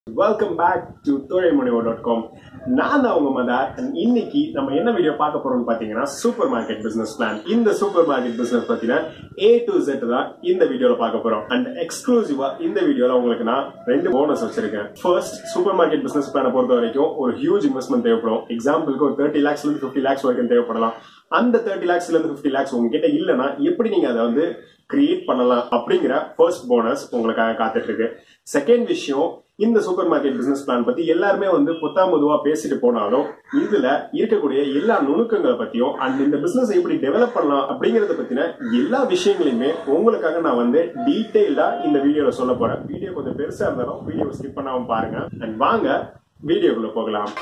welcome back to தொழில்முனைவோ dot com நான் தான் உங்க மதார் and இன்னைக்கு நம்ம என்ன வீடியோ பார்க்க போறோம்னு பாத்தீங்கன்னா சூப்பர் மார்க்கெட் பிசினஸ் பிளான் இந்த சூப்பர் மார்க்கெட் பிசினஸ் பத்தின ஏ டு Z தான் இந்த வீடியோல பார்க்க போறோம் அண்ட் எக்ஸ்க்ளூசிவா இந்த வீடியோல உங்களுக்கு நான் ரெண்டு போனஸ் வச்சிருக்கேன் ஃபர்ஸ்ட் சூப்பர் மார்க்கெட் பிசினஸ் பிளானை பொறுத்த வரைக்கும் ஒரு ஹியூஜ் இன்வெஸ்ட்மெண்ட் தேவைப்படும் எக்ஸாம்பிளுக்கு ஒரு தேர்ட்டி லேக்ஸ்ல இருந்து ஃபிஃப்டி லேக்ஸ் வரைக்கும் தேவைப்படலாம் அந்த தேர்ட்டி லேக்ஸ்ல இருந்து ஃபிஃப்டி லேக்ஸ் உங்ககிட்ட இல்லைன்னா எப்படி நீங்க அதை வந்து கிரியேட் பண்ணலாம் அப்படிங்கிற ஃபர்ஸ்ட் போனஸ் உங்களுக்காக காத்துட்டு இருக்கு செகண்ட் விஷயம் இந்த சூப்பர் மார்க்கெட் பிசினஸ் பிளான் பத்தி எல்லாருமே வந்து புத்தாம் பொதுவா பேசிட்டு போனாலும் இதுல இருக்கக்கூடிய எல்லா நுணுக்கங்களை பத்தியும் அண்ட் இந்த பிசினஸ் எப்படி டெவலப் பண்ணலாம் அப்படிங்கறத பத்தின எல்லா விஷயங்களையுமே உங்களுக்காக நான் வந்து டீடைல்டா இந்த வீடியோல சொல்ல போறேன் வீடியோ கொஞ்சம் பெருசா இருந்தாலும் வீடியோ ஸ்கிப் பண்ணாம பாருங்க அண்ட் வாங்க வீடியோக்குள்ள போகலாம்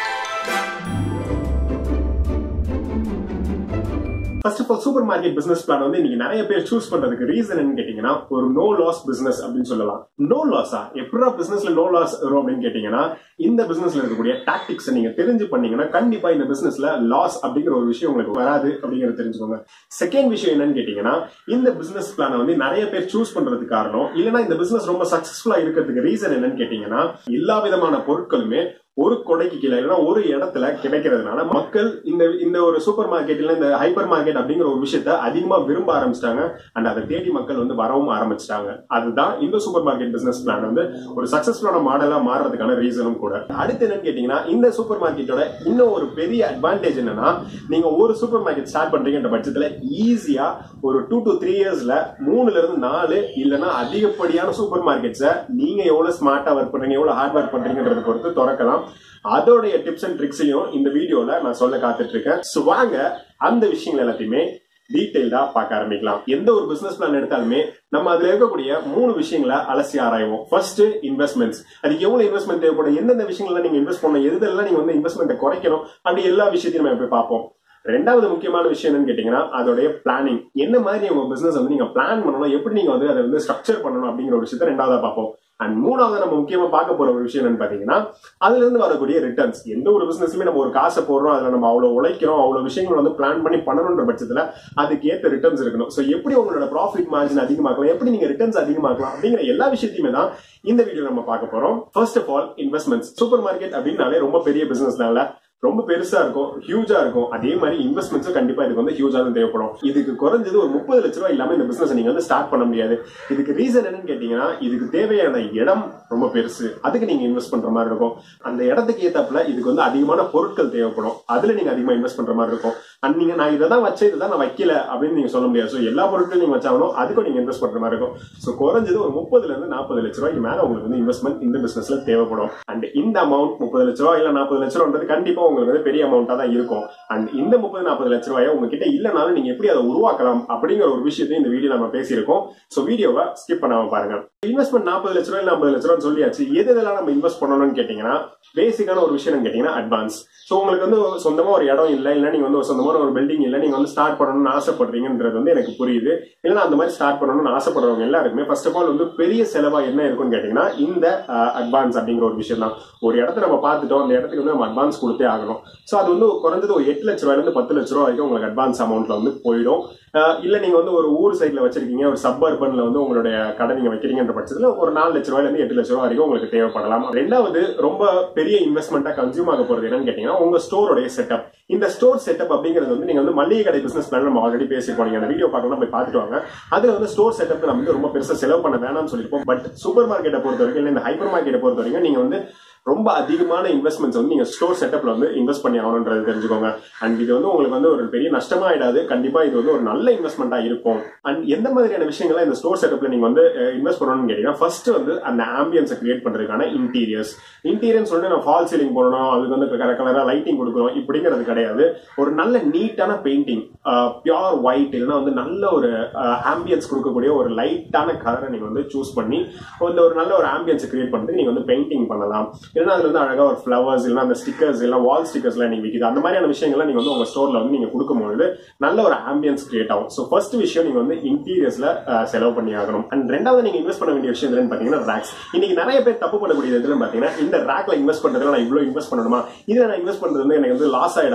first of all supermarket business plan வந்து இன்னைக்கு நிறைய பேர் சூஸ் பண்றதுக்கு ரீசன் என்னன்னு கேட்டீங்கன்னா ஒரு நோ லாஸ் பிசினஸ் அப்படின்னு சொல்லலாம் நோ லாஸா எப்படா பிசினஸ்ல நோ லாஸ் வரும் அப்படின்னு கேட்டீங்கன்னா இந்த பிசினஸ்ல இருக்கக்கூடிய டாக்டிக்ஸ் நீங்க தெரிஞ்சு பண்ணீங்கன்னா கண்டிப்பா இந்த பிசினஸ்ல லாஸ் அப்படிங்கிற ஒரு விஷயம் உங்களுக்கு வராது அப்படிங்கறத தெரிஞ்சுக்கோங்க செகண்ட் விஷயம் என்னன்னு கேட்டீங்கன்னா இந்த பிசினஸ் பிளானை வந்து நிறைய பேர் சூஸ் பண்றதுக்கு காரணம் இல்லைன்னா இந்த பிசினஸ் ரொம்ப சக்சஸ்ஃபுல்லா இருக்கிறதுக்கு ரீசன் என்னன்னு கேட்டீங்கன்னா எல்லா விதமான பொருட்களுமே ஒரு கொடைக்கு கீழே இல்லைன்னா ஒரு இடத்துல கிடைக்கிறதுனால மக்கள் இந்த இந்த ஒரு சூப்பர் மார்க்கெட்ல இந்த ஹைப்பர் மார்க்கெட் அப்படிங்கிற ஒரு விஷயத்த அதிகமா விரும்ப ஆரம்பிச்சிட்டாங்க அண்ட் அதை தேடி மக்கள் வந்து வரவும் ஆரம்பிச்சிட்டாங்க அதுதான் இந்த சூப்பர் மார்க்கெட் பிசினஸ் பிளான் வந்து ஒரு சக்சஸ்ஃபுல்லான மாடலா மாறுறதுக்கான ரீசனும் கூட அடுத்து என்னன்னு கேட்டீங்கன்னா இந்த சூப்பர் மார்க்கெட்டோட இன்னும் ஒரு பெரிய அட்வான்டேஜ் என்னன்னா நீங்க ஒரு சூப்பர் மார்க்கெட் ஸ்டார்ட் பண்றீங்கன்ற பட்சத்துல ஈஸியா ஒரு டூ டு த்ரீ இயர்ஸ்ல மூணுல இருந்து நாலு இல்லைன்னா அதிகப்படியான சூப்பர் மார்க்கெட்ஸை நீங்க எவ்வளவு ஸ்மார்ட்டா ஒர்க் பண்றீங்க எவ்வளவு ஹார்ட் ஒர்க் பண்றீங்கன்றத பொறுத்து திறக்கலாம் அதோடைய டிப்ஸ் அண்ட் ட்ரிக்ஸையும் இந்த வீடியோல நான் சொல்ல காத்துட்டு இருக்கேன் ஸோ வாங்க அந்த விஷயங்கள் எல்லாத்தையுமே டீடைல்டா பார்க்க ஆரம்பிக்கலாம் எந்த ஒரு பிசினஸ் பிளான் எடுத்தாலுமே நம்ம அதுல இருக்கக்கூடிய மூணு விஷயங்களை அலசி ஆராய்வோம் ஃபர்ஸ்ட் இன்வெஸ்ட்மெண்ட்ஸ் அதுக்கு எவ்வளவு இன்வெஸ்ட்மெண்ட் தேவைப்படும் எந்தெந்த விஷயங்கள்ல நீங்க இன்வெஸ்ட் பண்ணணும் எதுல நீங்க வந்து இன்வெஸ்ட்மெண்ட் குறைக்கணும் அப்படி எல்லா விஷயத்தையும் நம்ம போய் பார்ப்போம் ரெண்டாவது முக்கியமான விஷயம் என்னன்னு கேட்டீங்கன்னா அதோடைய பிளானிங் என்ன மாதிரி உங்க பிசினஸ் வந்து நீங்க பிளான் பண்ணணும் எப்படி நீங்க வந்து அதை வந்து ஸ்ட்ரக்சர் பண்ணணும் அப்படிங்கிற ஒரு விஷயத்த ரெண்டாவதா பார்ப்போம் அண்ட் மூணாவது நம்ம முக்கியமா பார்க்க போற ஒரு விஷயம் என்னன்னு பாத்தீங்கன்னா அதுல இருந்து வரக்கூடிய ரிட்டர்ன்ஸ் எந்த ஒரு பிசினஸ்லயுமே நம்ம ஒரு காசை போடுறோம் அதுல நம்ம அவ்வளவு உழைக்கிறோம் அவ்வளவு விஷயங்கள் வந்து பிளான் பண்ணி பண்ணணுன்ற பட்சத்துல அதுக்கு ஏத்த ரிட்டர்ன்ஸ் இருக்கணும் சோ எப்படி உங்களோட ப்ராஃபிட் மார்ஜின் அதிகமாக்கலாம் எப்படி நீங்க ரிட்டர்ன்ஸ் அதிகமாக்கலாம் அப்படிங்கிற எல்லா விஷயத்தையுமே தான் இந்த வீடியோ நம்ம பார்க்க போறோம் first of all investments supermarket அப்படின்னாலே ரொம்ப பெரிய பிசினஸ்னால ரொம்ப பெருசா இருக்கும் ஹியூஜா இருக்கும் அதே மாதிரி இன்வெஸ்ட்மெண்ட்ஸும் கண்டிப்பா இதுக்கு வந்து ஹியூஜா தான் தேவைப்படும் இதுக்கு குறைஞ்சது ஒரு முப்பது லட்ச ரூபாய் இல்லாம இந்த பிசினஸ் நீங்க வந்து ஸ்டார்ட் பண்ண முடியாது இதுக்கு ரீசன் என்னன்னு கேட்டீங்கன்னா இதுக்கு தேவையான இடம் ரொம்ப பெருசு அதுக்கு நீங்க இன்வெஸ்ட் பண்ற மாதிரி இருக்கும் அந்த இடத்துக்கு ஏத்தாப்புல இதுக்கு வந்து அதிகமான பொருட்கள் தேவைப்படும் அதுல நீங்க அதிகமா இன்வெஸ்ட் பண்ற மாதிரி இருக்கும் அண்ட் நீங்க நான் இதை தான் வச்சேன் இதை தான் நான் வைக்கல அப்படின்னு நீங்க சொல்ல முடியாது ஸோ எல்லா பொருட்களும் நீங்க வச்சாலும் அதுக்கும் நீங்க இன்வெஸ்ட் பண்ற மாதிரி இருக்கும் ஸோ குறைஞ்சது ஒரு முப்பதுல இருந்து நாற்பது லட்ச ரூபாய்க்கு மேல உங்களுக்கு வந்து இன்வெஸ்ட்மெண்ட் இந்த பிசினஸ்ல தேவைப்படும் அண்ட் இந்த அமௌண்ட் முப்பது லட்ச ரூபாய் இல்ல நாற்பது லட்ச ரூபான்றது கண்டிப்பா உங்களுக்கு வந்து பெரிய அமௌண்டா தான் இருக்கும் அண்ட் இந்த முப்பது நாற்பது லட்ச ரூபாயை உங்ககிட்ட இல்லைனாலும் நீங்க எப்படி அதை உருவாக்கலாம் அப்படிங்கிற ஒரு விஷயத்தையும் இந்த வீடியோ நம்ம பேசியிருக்கோம் ஸோ வீடியோவை ஸ்கிப் பண்ணாம பாருங்க இன்வெஸ்ட்மெண்ட் நாற்பது லட்ச ரூபாய் ஐம்பது லட்ச ரூபாய் சொல்லியாச்சு எது இதெல்லாம் நம்ம இன்வெஸ்ட் பண்ணணும்னு கேட்டீங்கன்னா பேசிக்கான ஒரு விஷயம் கேட்டீங்கன்னா அட்வான்ஸ் ஸோ உங்களுக்கு வந்து சொந்தமா ஒரு இடம் இல்லை இல்லை நீங்க வந்து ஒரு சொந்தமான ஒரு பில்டிங் இல்லை நீங்க வந்து ஸ்டார்ட் பண்ணணும்னு ஆசைப்படுறீங்கன்றது வந்து எனக்கு புரியுது இல்லைன்னா அந்த மாதிரி ஸ்டார்ட் பண்ணணும்னு ஆசைப்படுறவங்க எல்லாருக்குமே ஃபர்ஸ்ட் ஆஃப் ஆல் வந்து பெரிய செலவா என்ன இருக்கும்னு கேட்டீங்கன்னா இந்த அட்வான்ஸ் அப்படிங்கிற ஒரு விஷயம் தான் ஒரு இடத்த நம்ம பார்த்துட்டோம் அந்த இடத்துக்கு வந்து நம்ம அட்வான்ஸ் கொடுத்தே ஆகணும் ஸோ அது வந்து குறைஞ்சது ஒரு எட்டு லட்ச ரூபாயிலிருந்து பத்து லட்ச ரூபா வரைக்கும் உங்களுக்கு அட்வான்ஸ் அமௌண்ட்ல வந்து போயிடும் இல்ல நீங்க வந்து ஒரு ஊர் சைட்ல வச்சிருக்கீங்க ஒரு சப் அர்பன்ல வந்து உங்களுடைய கடை நீங்க வைக்கிறீங்கன்ற பட்சத்துல ஒரு நாலு லட்ச ரூபாயில இருந்து எட்டு லட்ச ரூபாய் வரைக்கும் உங்களுக்கு தேவைப்படலாம் ரெண்டாவது ரொம்ப பெரிய இன்வெஸ்ட்மெண்ட்டா கன்சியூம் ஆக போறது என்னன்னு கேட்டீங்கன்னா உங்க ஸ்டோரோடைய செட்டப் இந்த ஸ்டோர் செட்டப் அப்படிங்கிறது வந்து நீங்க வந்து மளிகை கடை பிசினஸ் பிளான் நம்ம ஆல்ரெடி பேசிருக்கோம் நீங்க அந்த வீடியோ பார்க்கலாம் போய் பார்த்துட்டு வாங்க அதுல வந்து ஸ்டோர் செட்டப் நம்ம வந்து ரொம்ப பெருசா செலவு பண்ண வேணாம்னு சொல்லியிருப்போம் பட் சூப்பர் மார்க்கெட்டை பொறுத்த வரைக்கும் இல்ல இந்த ஹைப்பர் மார்க்கெட்டை பொறுத்த வரைக்கும் நீங்க வந்து ரொம்ப அதிகமான இன்வெஸ்ட்மெண்ட்ஸ் வந்து நீங்க ஸ்டோர் செட்டப்ல வந்து இன்வெஸ்ட் பண்ணி ஆகணுன்றது தெரிஞ்சுக்கோங்க அண்ட் இது வந்து உங்களுக்கு வந்து ஒரு பெரிய நஷ்டமா ஆயிடாது கண்டிப்பா இது வந்து ஒரு நல்ல இன்வெஸ்ட்மெண்டா இருக்கும் அண்ட் எந்த மாதிரியான விஷயங்களை இந்த ஸ்டோர் செட்டப்ல நீங்க வந்து இன்வெஸ்ட் பண்ணணும்னு கேட்டீங்கன்னா ஃபர்ஸ்ட் வந்து அந்த ஆம்பியன்ஸை கிரியேட் பண்றதுக்கான இன்டீரியர்ஸ் இன்டீரியர்ஸ் சொல்லிட்டு நான் ஃபால் சீலிங் போடணும் அதுக்கு வந்து கலர் கலரா லைட்டிங் கொடுக்கணும் இப்படிங்கிறது கிடையாது ஒரு நல்ல நீட்டான பெயிண்டிங் பியோர் ஒயிட் இல்லைன்னா வந்து நல்ல ஒரு ஆம்பியன்ஸ் கொடுக்கக்கூடிய ஒரு லைட்டான கலரை நீங்க வந்து சூஸ் பண்ணி இந்த ஒரு நல்ல ஒரு ஆம்பியன்ஸ் கிரியேட் பண்ணிட்டு நீங்க வந்து பெயிண்டிங் பண்ணலாம் இல்லைன்னா அதுல வந்து அழகா ஒரு ஃபிளவர்ஸ் இல்லைன்னா அந்த ஸ்டிக்கர்ஸ் இல்லை வால் ஸ்டிக்கர்ஸ்லாம் நீங்க விற்கிது அந்த மாதிரியான விஷயங்கள்லாம் நீங்க வந்து உங்க ஸ்டோர்ல வந்து நீங்க கொடுக்கும்போது நல்ல ஒரு ஆம்பியன்ஸ் கிரியேட் ஆகும் ஸோ ஃபர்ஸ்ட் விஷயம் நீங்க வந்து இன்டீரியர்ஸ்ல செலவு பண்ணி ஆகணும் அண்ட் ரெண்டாவது நீங்க இன்வெஸ்ட் பண்ண வேண்டிய விஷயம் எதுன்னு பாத்தீங்கன்னா ரேக்ஸ் இன்னைக்கு நிறைய பேர் தப்பு பண்ணக்கூடியது எதுன்னு பாத்தீங்கன்னா இந்த ரேக்ல இன்வெஸ்ட் பண்றதுல நான் இவ்வளவு இன்வெஸ்ட் பண்ணணுமா இதுல நான் இன்வெஸ்ட் பண்றது வந்து எனக்கு வந்து லாஸ் ஆயிடாதா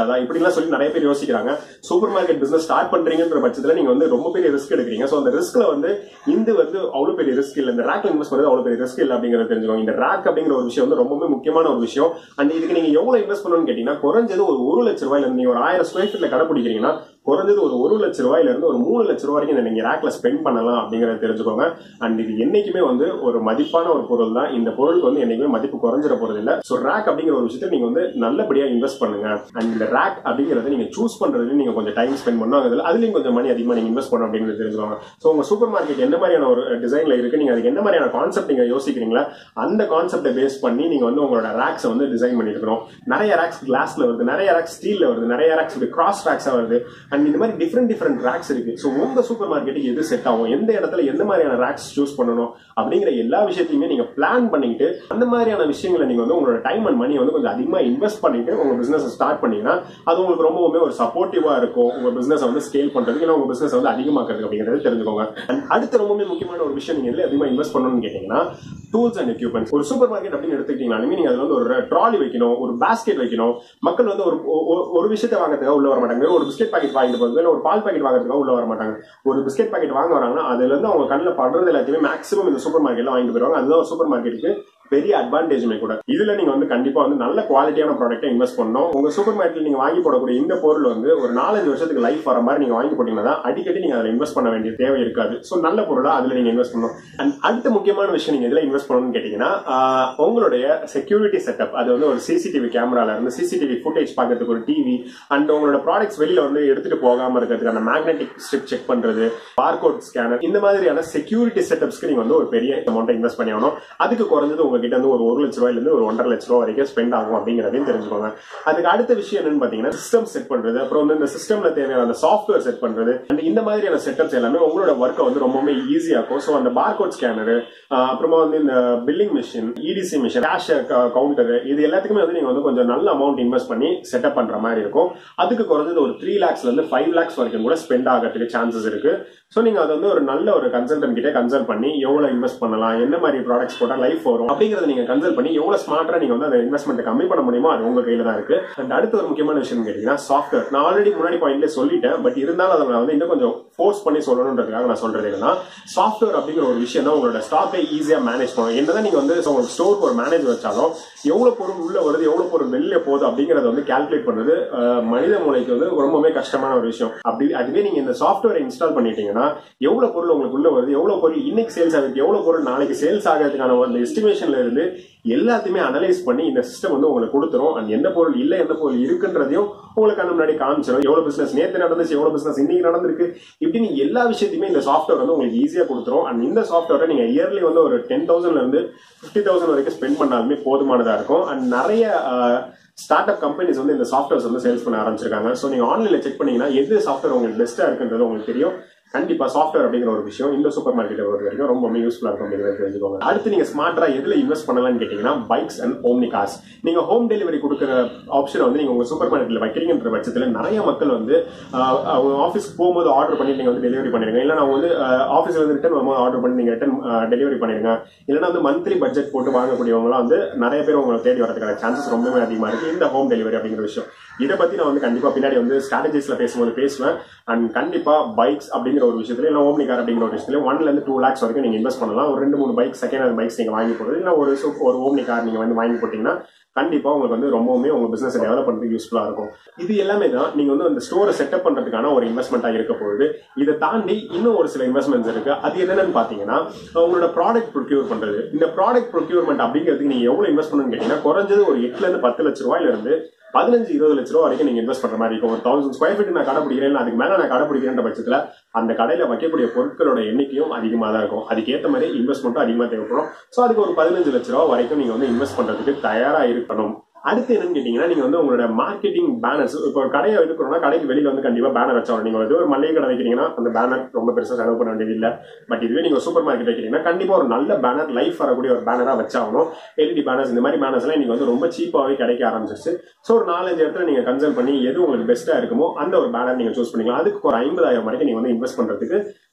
பண்ணக்கூடாதா இப்படிலாம் சொல்லி நிறைய பேர் யோசிக்கிறாங்க சூப்பர் மார்க்கெட் பிசினஸ் ஸ்டார்ட் பண்றீங்கன்ற பட்சத்துல நீங்க வந்து ரொம்ப பெரிய ரிஸ்க் எடுக்கிறீங்க ஸோ அந்த ரிஸ்க்ல வந்து இந்த வந்து அவ்வளவு பெரிய ரிஸ்க் இல்ல இந்த ரேக்ல இன்வெஸ்ட் பண்றது அவ்வளவு பெரிய ரிஸ்க் இல்ல அப்படிங்கறத தெரிஞ்சுக்கோங்க இந்த ரேக் அப்படிங்கிற ஒரு விஷயம் வந்து ரொம்பவே முக்கியமான ஒரு விஷயம் அண்ட் இதுக்கு நீங்க எவ்வளவு இன்வெஸ்ட் பண்ணணும்னு கேட்டீங்கன்னா குறைஞ்சது ஒரு ஒரு லட்ச ரூபாயில இருந்து நீங்க ஒரு ஆயிரம் ஸ்கொயர் ஃபீட்ல கடைப்பிடிக்கிறீங்கன்னா குறைஞ்சது ஒரு ஒரு லட்ச ரூபாயில இருந்து ஒரு மூணு லட்ச ரூபாய் வரைக்கும் இந்த நீங்க ரேக்ல ஸ்பெண்ட் பண்ணலாம் அப்படிங்கறத தெரிஞ்சுக்கோங்க அண்ட் இது என்னைக்குமே வந்து ஒரு மதிப்பான ஒரு பொருள் தான் இந்த பொருளுக்கு வந்து என்னைக்குமே மதிப்பு குறைஞ்சிட போறது இல்ல ஸோ ரேக் அப்படிங்கிற ஒரு விஷயத்தை நீங்க வந்து நல்லபடியா இன்வெஸ்ட் பண்ணுங்க அண்ட் இந்த ரேக் அப்படிங்கறத நீங்க சூஸ் பண்றதுல நீங்க கொஞ்சம் டைம் ஸ்பெண்ட் பண்ணணும் அதுல அதுலயும் கொஞ்சம் மணி அதிகமா நீங்க இன்வெஸ்ட் பண்ணணும் அப்படிங்கிறது தெரிஞ்சுக்கோங்க ஸோ உங்க சூப்பர் மார்க்கெட் என்ன மாதிரியான ஒரு டிசைன்ல இருக்கு நீங்க அதுக்கு என்ன மாதிரியான கான்செப்ட் நீங்க யோசிக்கிறீங்களா அந்த கான்செப்டை பேஸ் பண்ணி நீங்க வந்து உங்களோட ரேக்ஸை வந்து டிசைன் பண்ணிருக்கணும் நிறைய ரேக்ஸ் கிளாஸ்ல வருது நிறைய ரேக்ஸ் ஸ்டீல்ல வருது நிறைய ரேக்ஸ் கிராஸ் ரேக்ஸா வருது அண்ட் இந்த மாதிரி டிஃப்ரெண்ட் டிஃப்ரெண்ட் ரேக்ஸ் இருக்கு ஸோ உங்க சூப்பர் மார்க்கெட்டுக்கு எது செட் ஆகும் எந்த இடத்துல எந்த மாதிரியான ரேக்ஸ் சூஸ் பண்ணணும் அப்படிங்கிற எல்லா விஷயத்தையுமே நீங்க பிளான் பண்ணிட்டு அந்த மாதிரியான விஷயங்களை நீங்க வந்து உங்களோட டைம் அண்ட் மணி வந்து கொஞ்சம் அதிகமா இன்வெஸ்ட் பண்ணிட்டு உங்க பிசினஸ் ஸ்டார்ட் பண்ணீங்கன்னா அது உங்களுக்கு ரொம்பவுமே ஒரு சப்போர்ட்டிவா இருக்கும் உங்க பிசினஸ் வந்து ஸ்கேல் பண்றதுக்கு இல்லை உங்க பிசினஸ் வந்து அதிகமாக்குறதுக்கு அப்படிங்கறது தெரிஞ்சுக்கோங்க அண்ட் அடுத்த ரொம்பவே முக்கியமான ஒரு விஷயம் நீங்க எதுல அதிகமா இன்வெஸ்ட் பண்ணணும்னு கேட்டீங்கன்னா டூல்ஸ் அண்ட் எக்யூப்மெண்ட்ஸ் ஒரு சூப்பர் மார்க்கெட் அப்படின்னு எடுத்துக்கிட்டீங்கனாலுமே நீங்க அதுல வந்து ஒரு ட்ராலி வைக்கணும் ஒரு பாஸ்கெட் வைக்கணும் மக்கள் வந்து ஒரு ஒரு- ஒரு விஷயத்தை வாங்குறதுக்காக உள்ள வர மாட்டாங்க ஒரு பிஸ்கெட் பாக்கெட் வாங்கிட்டு போகிறது இல்லை ஒரு பால் பாக்கெட் வாங்குறதுக்காக உள்ள வர மாட்டாங்க ஒரு பிஸ்கெட் பாக்கெட் வாங்க வராங்கன்னா அதுல இருந்து அவங்க கண்ணில் படுறது எல்லாத்தையுமே மேக்ஸிமம் இந்த சூப்பர் மார்க்கெட்ல வாங்கிட்டு போயிருவாங்க அதுதான் ஒரு சூப்பர் மார்க்கெட்டுக்கு பெரிய அட்வான்டேஜுமே கூட இதுல நீங்க வந்து கண்டிப்பா வந்து நல்ல குவாலிட்டியான ப்ராடக்ட்டை இன்வெஸ்ட் பண்ணணும் உங்க சூப்பர் மார்க்கெட்ல நீங்க வாங்கி போடக்கூடிய இந்த பொருள் வந்து ஒரு நாலஞ்சு வருஷத்துக்கு லைஃப் வர மாதிரி நீங்க வாங்கி போட்டீங்கன்னா தான் அடிக்கடி நீங்க அதுல இன்வெஸ்ட் பண்ண வேண்டிய தேவை இருக்காது ஸோ நல்ல பொருளா அதுல நீங்க இன்வெஸ்ட் பண்ணணும் அண்ட் அடுத்த முக்கியமான விஷயம் நீங்க எதுல இன்வெஸ்ட் பண்ணணும்னு கேட்டீங்கன்னா ஆஹ், உங்களுடைய செக்யூரிட்டி செட்டப் அது வந்து ஒரு சிசிடிவி கேமரால இருந்து சிசிடிவி ஃபுட்டேஜ் பார்க்கறதுக்கு ஒரு டிவி அண்ட் உங்களோட ப்ராடக்ட்ஸ் வெளியில வந்து எடுத்துட்டு போகாம இருக்கிறதுக்கான மேக்னெட்டிக் ஸ்ட்ரிப் செக் பண்றது பார்கோட் ஸ்கேனர் இந்த மாதிரியான செக்யூரிட்டி செட்டப்ஸ்க்கு நீங்க வந்து ஒரு பெரிய அமௌண்ட் இன்வெஸ்ட் பண்ணி ஆகணும் அதுக்கு குறைஞ்சது உங்ககிட்ட இருந்து ஒரு ஒரு லட்ச ரூபாயில இருந்து ஒரு ஒன்றரை லட்ச ரூபாய் வரைக்கும் ஸ்பெண்ட் ஆகும் அப்படிங்கறதையும் தெரிஞ்சுக்கோங்க அதுக்கு அடுத்த விஷயம் என்னன்னு பாத்தீங்கன்னா சிஸ்டம் செட் பண்றது அப்புறம் வந்து இந்த சிஸ்டம்ல தேவையான அந்த சாஃப்ட்வேர் செட் பண்றது and இந்த மாதிரியான செட்டப்ஸ் எல்லாமே உங்களோட ஒர்க்கை வந்து ரொம்பவே ஈஸியா இருக்கும் ஸோ அந்த பார்கோட் ஸ்கேனரு அப்புறமா வந்து இந்த billing machine EDC machine cash counter இது எல்லாத்துக்குமே வந்து நீங்க வந்து கொஞ்சம் நல்ல அமௌண்ட் இன்வெஸ்ட் பண்ணி செட்டப் பண்ற மாதிரி இருக்கும் அதுக்கு குறைஞ்சது ஒரு த்ரீ லேக்ஸ்ல இருந்து ஃபைவ் லேக்ஸ் வரைக்கும் கூட ஸ்பெண்ட் ஆகிறதுக்கு சான்சஸ் இருக்கு ஸோ நீங்க அதை வந்து ஒரு நல்ல ஒரு கன்சல்டன்ட் கிட்ட கன்சல்ட் பண்ணி எவ்வளவு இன்வெஸ்ட் பண்ணலாம் என்ன மாதிரி ப்ராடக்ட்ஸ் போட்டா லைஃப் வரும் அப்படிங்கறத நீங்க கன்சல்ட் பண்ணி எவ்வளவு ஸ்மார்ட்டா நீங்க வந்து அந்த இன்வெஸ்ட்மெண்ட் கம்மி பண்ண முடியுமோ அது உங்க கையில தான் இருக்கு அண்ட் அடுத்த ஒரு முக்கியமான விஷயம் கேட்டீங்கன்னா சாஃப்ட்வேர் நான் ஆல்ரெடி முன்னாடி பாயிண்ட்ல சொல்லிட்டேன் பட் இருந்தாலும் அதை நான் வந்து இன்னும் கொஞ்சம் ஃபோர்ஸ் பண்ணி சொல்லணுன்றதுக்காக நான் சொல்றது என்னன்னா சாஃப்ட்வேர் அப்படிங்கிற ஒரு விஷயம் தான் உங்களோட ஸ்டாக்கை ஈஸியா மேனேஜ் பண்ணும் என்னதான் நீங்க வந்து உங்களுக்கு ஸ்டோருக்கு ஒரு மேனேஜர் வச்சாலும் எவ்வளவு பொருள் உள்ள வருது எவ்வளவு பொருள் வெளியில போகுது அப்படிங்கறத வந்து கால்குலேட் பண்றது அஹ், மனித மூளைக்கு வந்து ரொம்பவே கஷ்டமான ஒரு விஷயம் அப்படி அதுவே நீங்க இந்த சாஃப்ட்வேரை இன்ஸ்டால் பண்ணிட்டீங்கன்னா எவ்வளவு பொருள் உங்களுக்கு உள்ள வருது எவ்வளவு பொருள் இன்னைக்கு சேல்ஸ் ஆகுது எவ்வளவு பொருள் நாளைக்கு சேல்ஸ் ஆகிறதுக்கான அந்த எஸ்டிமேஷன்ல இருந்து எல்லாத்தையுமே அனலைஸ் பண்ணி இந்த சிஸ்டம் வந்து உங்களுக்கு கொடுத்துரும் and எந்த பொருள் இல்ல எந்த பொருள் இருக்குன்றதையும் உங்களுக்கு கண்ணு முன்னாடி காமிச்சிடும் எவ்வளவு பிசினஸ் நேத்து நடந்துச்சு எவ்வளவு பிசினஸ் இன்னைக்கு நடந்திருக்கு இப்படின்னு எல்லா விஷயத்தையுமே இந்த சாஃப்ட்வேர் வந்து உங்களுக்கு ஈஸியா கொடுத்துரும் அண்ட் இந்த சாஃப்ட்வேரை நீங்க இயர்லி வந்து ஒரு டென் தௌசண்ட்ல இருந்து ஃபிஃப்டி தௌசண்ட் வரைக்கும் ஸ்பெண்ட் பண்ணாலுமே போதுமானதா இருக்கும் அண்ட் நிறைய ஸ்டார்ட் அப் கம்பெனிஸ் வந்து இந்த சாஃப்ட்வேர்ஸ் வந்து சேல்ஸ் பண்ண ஆரம்பிச்சிருக்காங்க ஸோ நீங்க ஆன்லைன்ல செக் பண்ணீங்கன்னா எது சாஃப்ட்வேர் உங்களுக்கு பெஸ்ட்டா இருக்குன்றது உங்களுக்கு தெரியும் கண்டிப்பா சாஃப்ட்வேர் அப்படிங்கிற ஒரு விஷயம் இந்த சூப்பர் மார்க்கெட்டை பொறுத்த வரைக்கும் ரொம்ப யூஸ்ஃபுல்லா இருக்கும் அப்படிங்கிறத தெரிஞ்சுக்கோங்க அடுத்து நீங்க ஸ்மார்ட்டா எதுல இன்வெஸ்ட் பண்ணலாம்னு கேட்டீங்கன்னா பைக்ஸ் அண்ட் ஓம்னி கார்ஸ் நீங்க ஹோம் டெலிவரி கொடுக்குற ஆப்ஷன் வந்து நீங்க உங்க சூப்பர் மார்க்கெட்ல வைக்கிறீங்கன்ற பட்சத்துல நிறைய மக்கள் வந்து ஆஹ், அவங்க ஆஃபீஸ்க்கு போகும்போது ஆர்டர் பண்ணி நீங்க வந்து டெலிவரி பண்ணிருங்க இல்ல நான் வந்து ஆஃபீஸ்ல வந்து ரிட்டர்ன் வரும்போது ஆர்டர் பண்ணி நீங்க ரிட்டர்ன் டெலிவரி பண்ணிருங்க இல்லைன்னா வந்து மந்த்லி பட்ஜெட் போட்டு வாங்கக்கூடியவங்களாம் வந்து நிறைய பேர் உங்களை தேடி வரதுக்கான சான்சஸ் ரொம்பவே அதிகமா இருக்கு இந்த ஹோம் டெலிவரி அப்படிங்கிற விஷயம் இதை பத்தி நான் வந்து கண்டிப்பா பின்னாடி வந்து ஸ்ட்ராட்டஜிஸ்ல பேசும்போது பேசுவேன் அண்ட் கண்டிப்பா பைக்ஸ் அப்படிங்கிற ஒரு விஷயத்துல இல்ல ஓம்னி கார் அப்படிங்கிற ஒரு விஷயத்துல ஒன்ல இருந்து டூ லேக்ஸ் வரைக்கும் நீங்க இன்வெஸ்ட் பண்ணலாம் ஒரு ரெண்டு மூணு பைக் செகண்ட் ஹேண்ட் பைக்ஸ் நீங்க வாங்கி போடுறது இல்ல ஒரு சு- ஒரு ஓம்னி கார் நீங்க வந்து வாங்கி போட்டீங்கன்னா கண்டிப்பா உங்களுக்கு வந்து ரொம்பவுமே உங்க பிசினஸ் டெவலப் பண்றதுக்கு யூஸ்ஃபுல்லா இருக்கும் இது எல்லாமே தான் நீங்க வந்து அந்த ஸ்டோரை செட்டப் பண்றதுக்கான ஒரு இன்வெஸ்ட்மெண்டா இருக்க போகுது இதை தாண்டி இன்னும் ஒரு சில இன்வெஸ்ட்மெண்ட்ஸ் இருக்கு அது என்னன்னு பாத்தீங்கன்னா உங்களோட ப்ராடக்ட் ப்ரொக்யூர் பண்றது இந்த ப்ராடக்ட் ப்ரொக்யூர்மெண்ட் அப்படிங்கிறதுக்கு நீங்க எவ்வளவு இன்வெஸ்ட் பண்ணணும்னு கேட்டீங்கன்னா குறைஞ்சது ஒரு எட்டுல இருந்து பத்து லட்ச ரூபாயில இருந்து பதினஞ்சு இருபது லட்ச ரூபா வரைக்கும் நீங்க இன்வெஸ்ட் பண்ற மாதிரி இருக்கும் ஒரு தௌசண்ட் ஸ்கொயர் ஃபீட் நான் கடை பிடிக்கிறேன் அதுக்கு மேல நான் கடை பிடிக்கிறேன்ற பட்சத்துல அந்த கடையில வைக்கக்கூடிய பொருட்களோட எண்ணிக்கையும் அதிகமா தான் இருக்கும் அதுக்கேற்ற மாதிரி இன்வெஸ்ட்மெண்ட்டும் அதிகமா தேவைப்படும் ஸோ அதுக்கு ஒரு பதினஞ்சு லட்ச ரூபா வரைக்கும் நீங்க வந்து இன்வெஸ்ட் பண்றதுக்கு தயாரா இருக்கணும் அடுத்து என்னன்னு கேட்டீங்கன்னா நீங்க வந்து உங்களோட மார்க்கெட்டிங் பேனர்ஸ் இப்போ ஒரு கடையை எடுக்கிறோம்னா கடைக்கு வெளியில வந்து கண்டிப்பா பேனர் வச்சாலும் நீங்க வந்து ஒரு மளிகை கடை வைக்கிறீங்கன்னா அந்த பேனர் ரொம்ப பெருசா செலவு பண்ண வேண்டியது இல்ல பட் இதுவே நீங்க சூப்பர் மார்க்கெட் வைக்கிறீங்கன்னா கண்டிப்பா ஒரு நல்ல பேனர் லைஃப் வரக்கூடிய ஒரு பேனரா வச்சாகணும் எல்இடி பேனர்ஸ் இந்த மாதிரி பேனர்ஸ் எல்லாம் நீங்க வந்து ரொம்ப சீப்பாவே கிடைக்க ஆரம்பிச்சிருச்சு ஸோ ஒரு நாலஞ்சு இடத்துல நீங்க கன்சல்ட் பண்ணி எது உங்களுக்கு பெஸ்ட்டா இருக்குமோ அந்த ஒரு பேனர் நீங்க சூஸ் பண்ணிக்கலாம் அதுக்கு ஒரு ஐம்பதாயிரம் வரைக்கும் நீங்க வந்து இன்வெஸ்ட் பண்றதுக்கு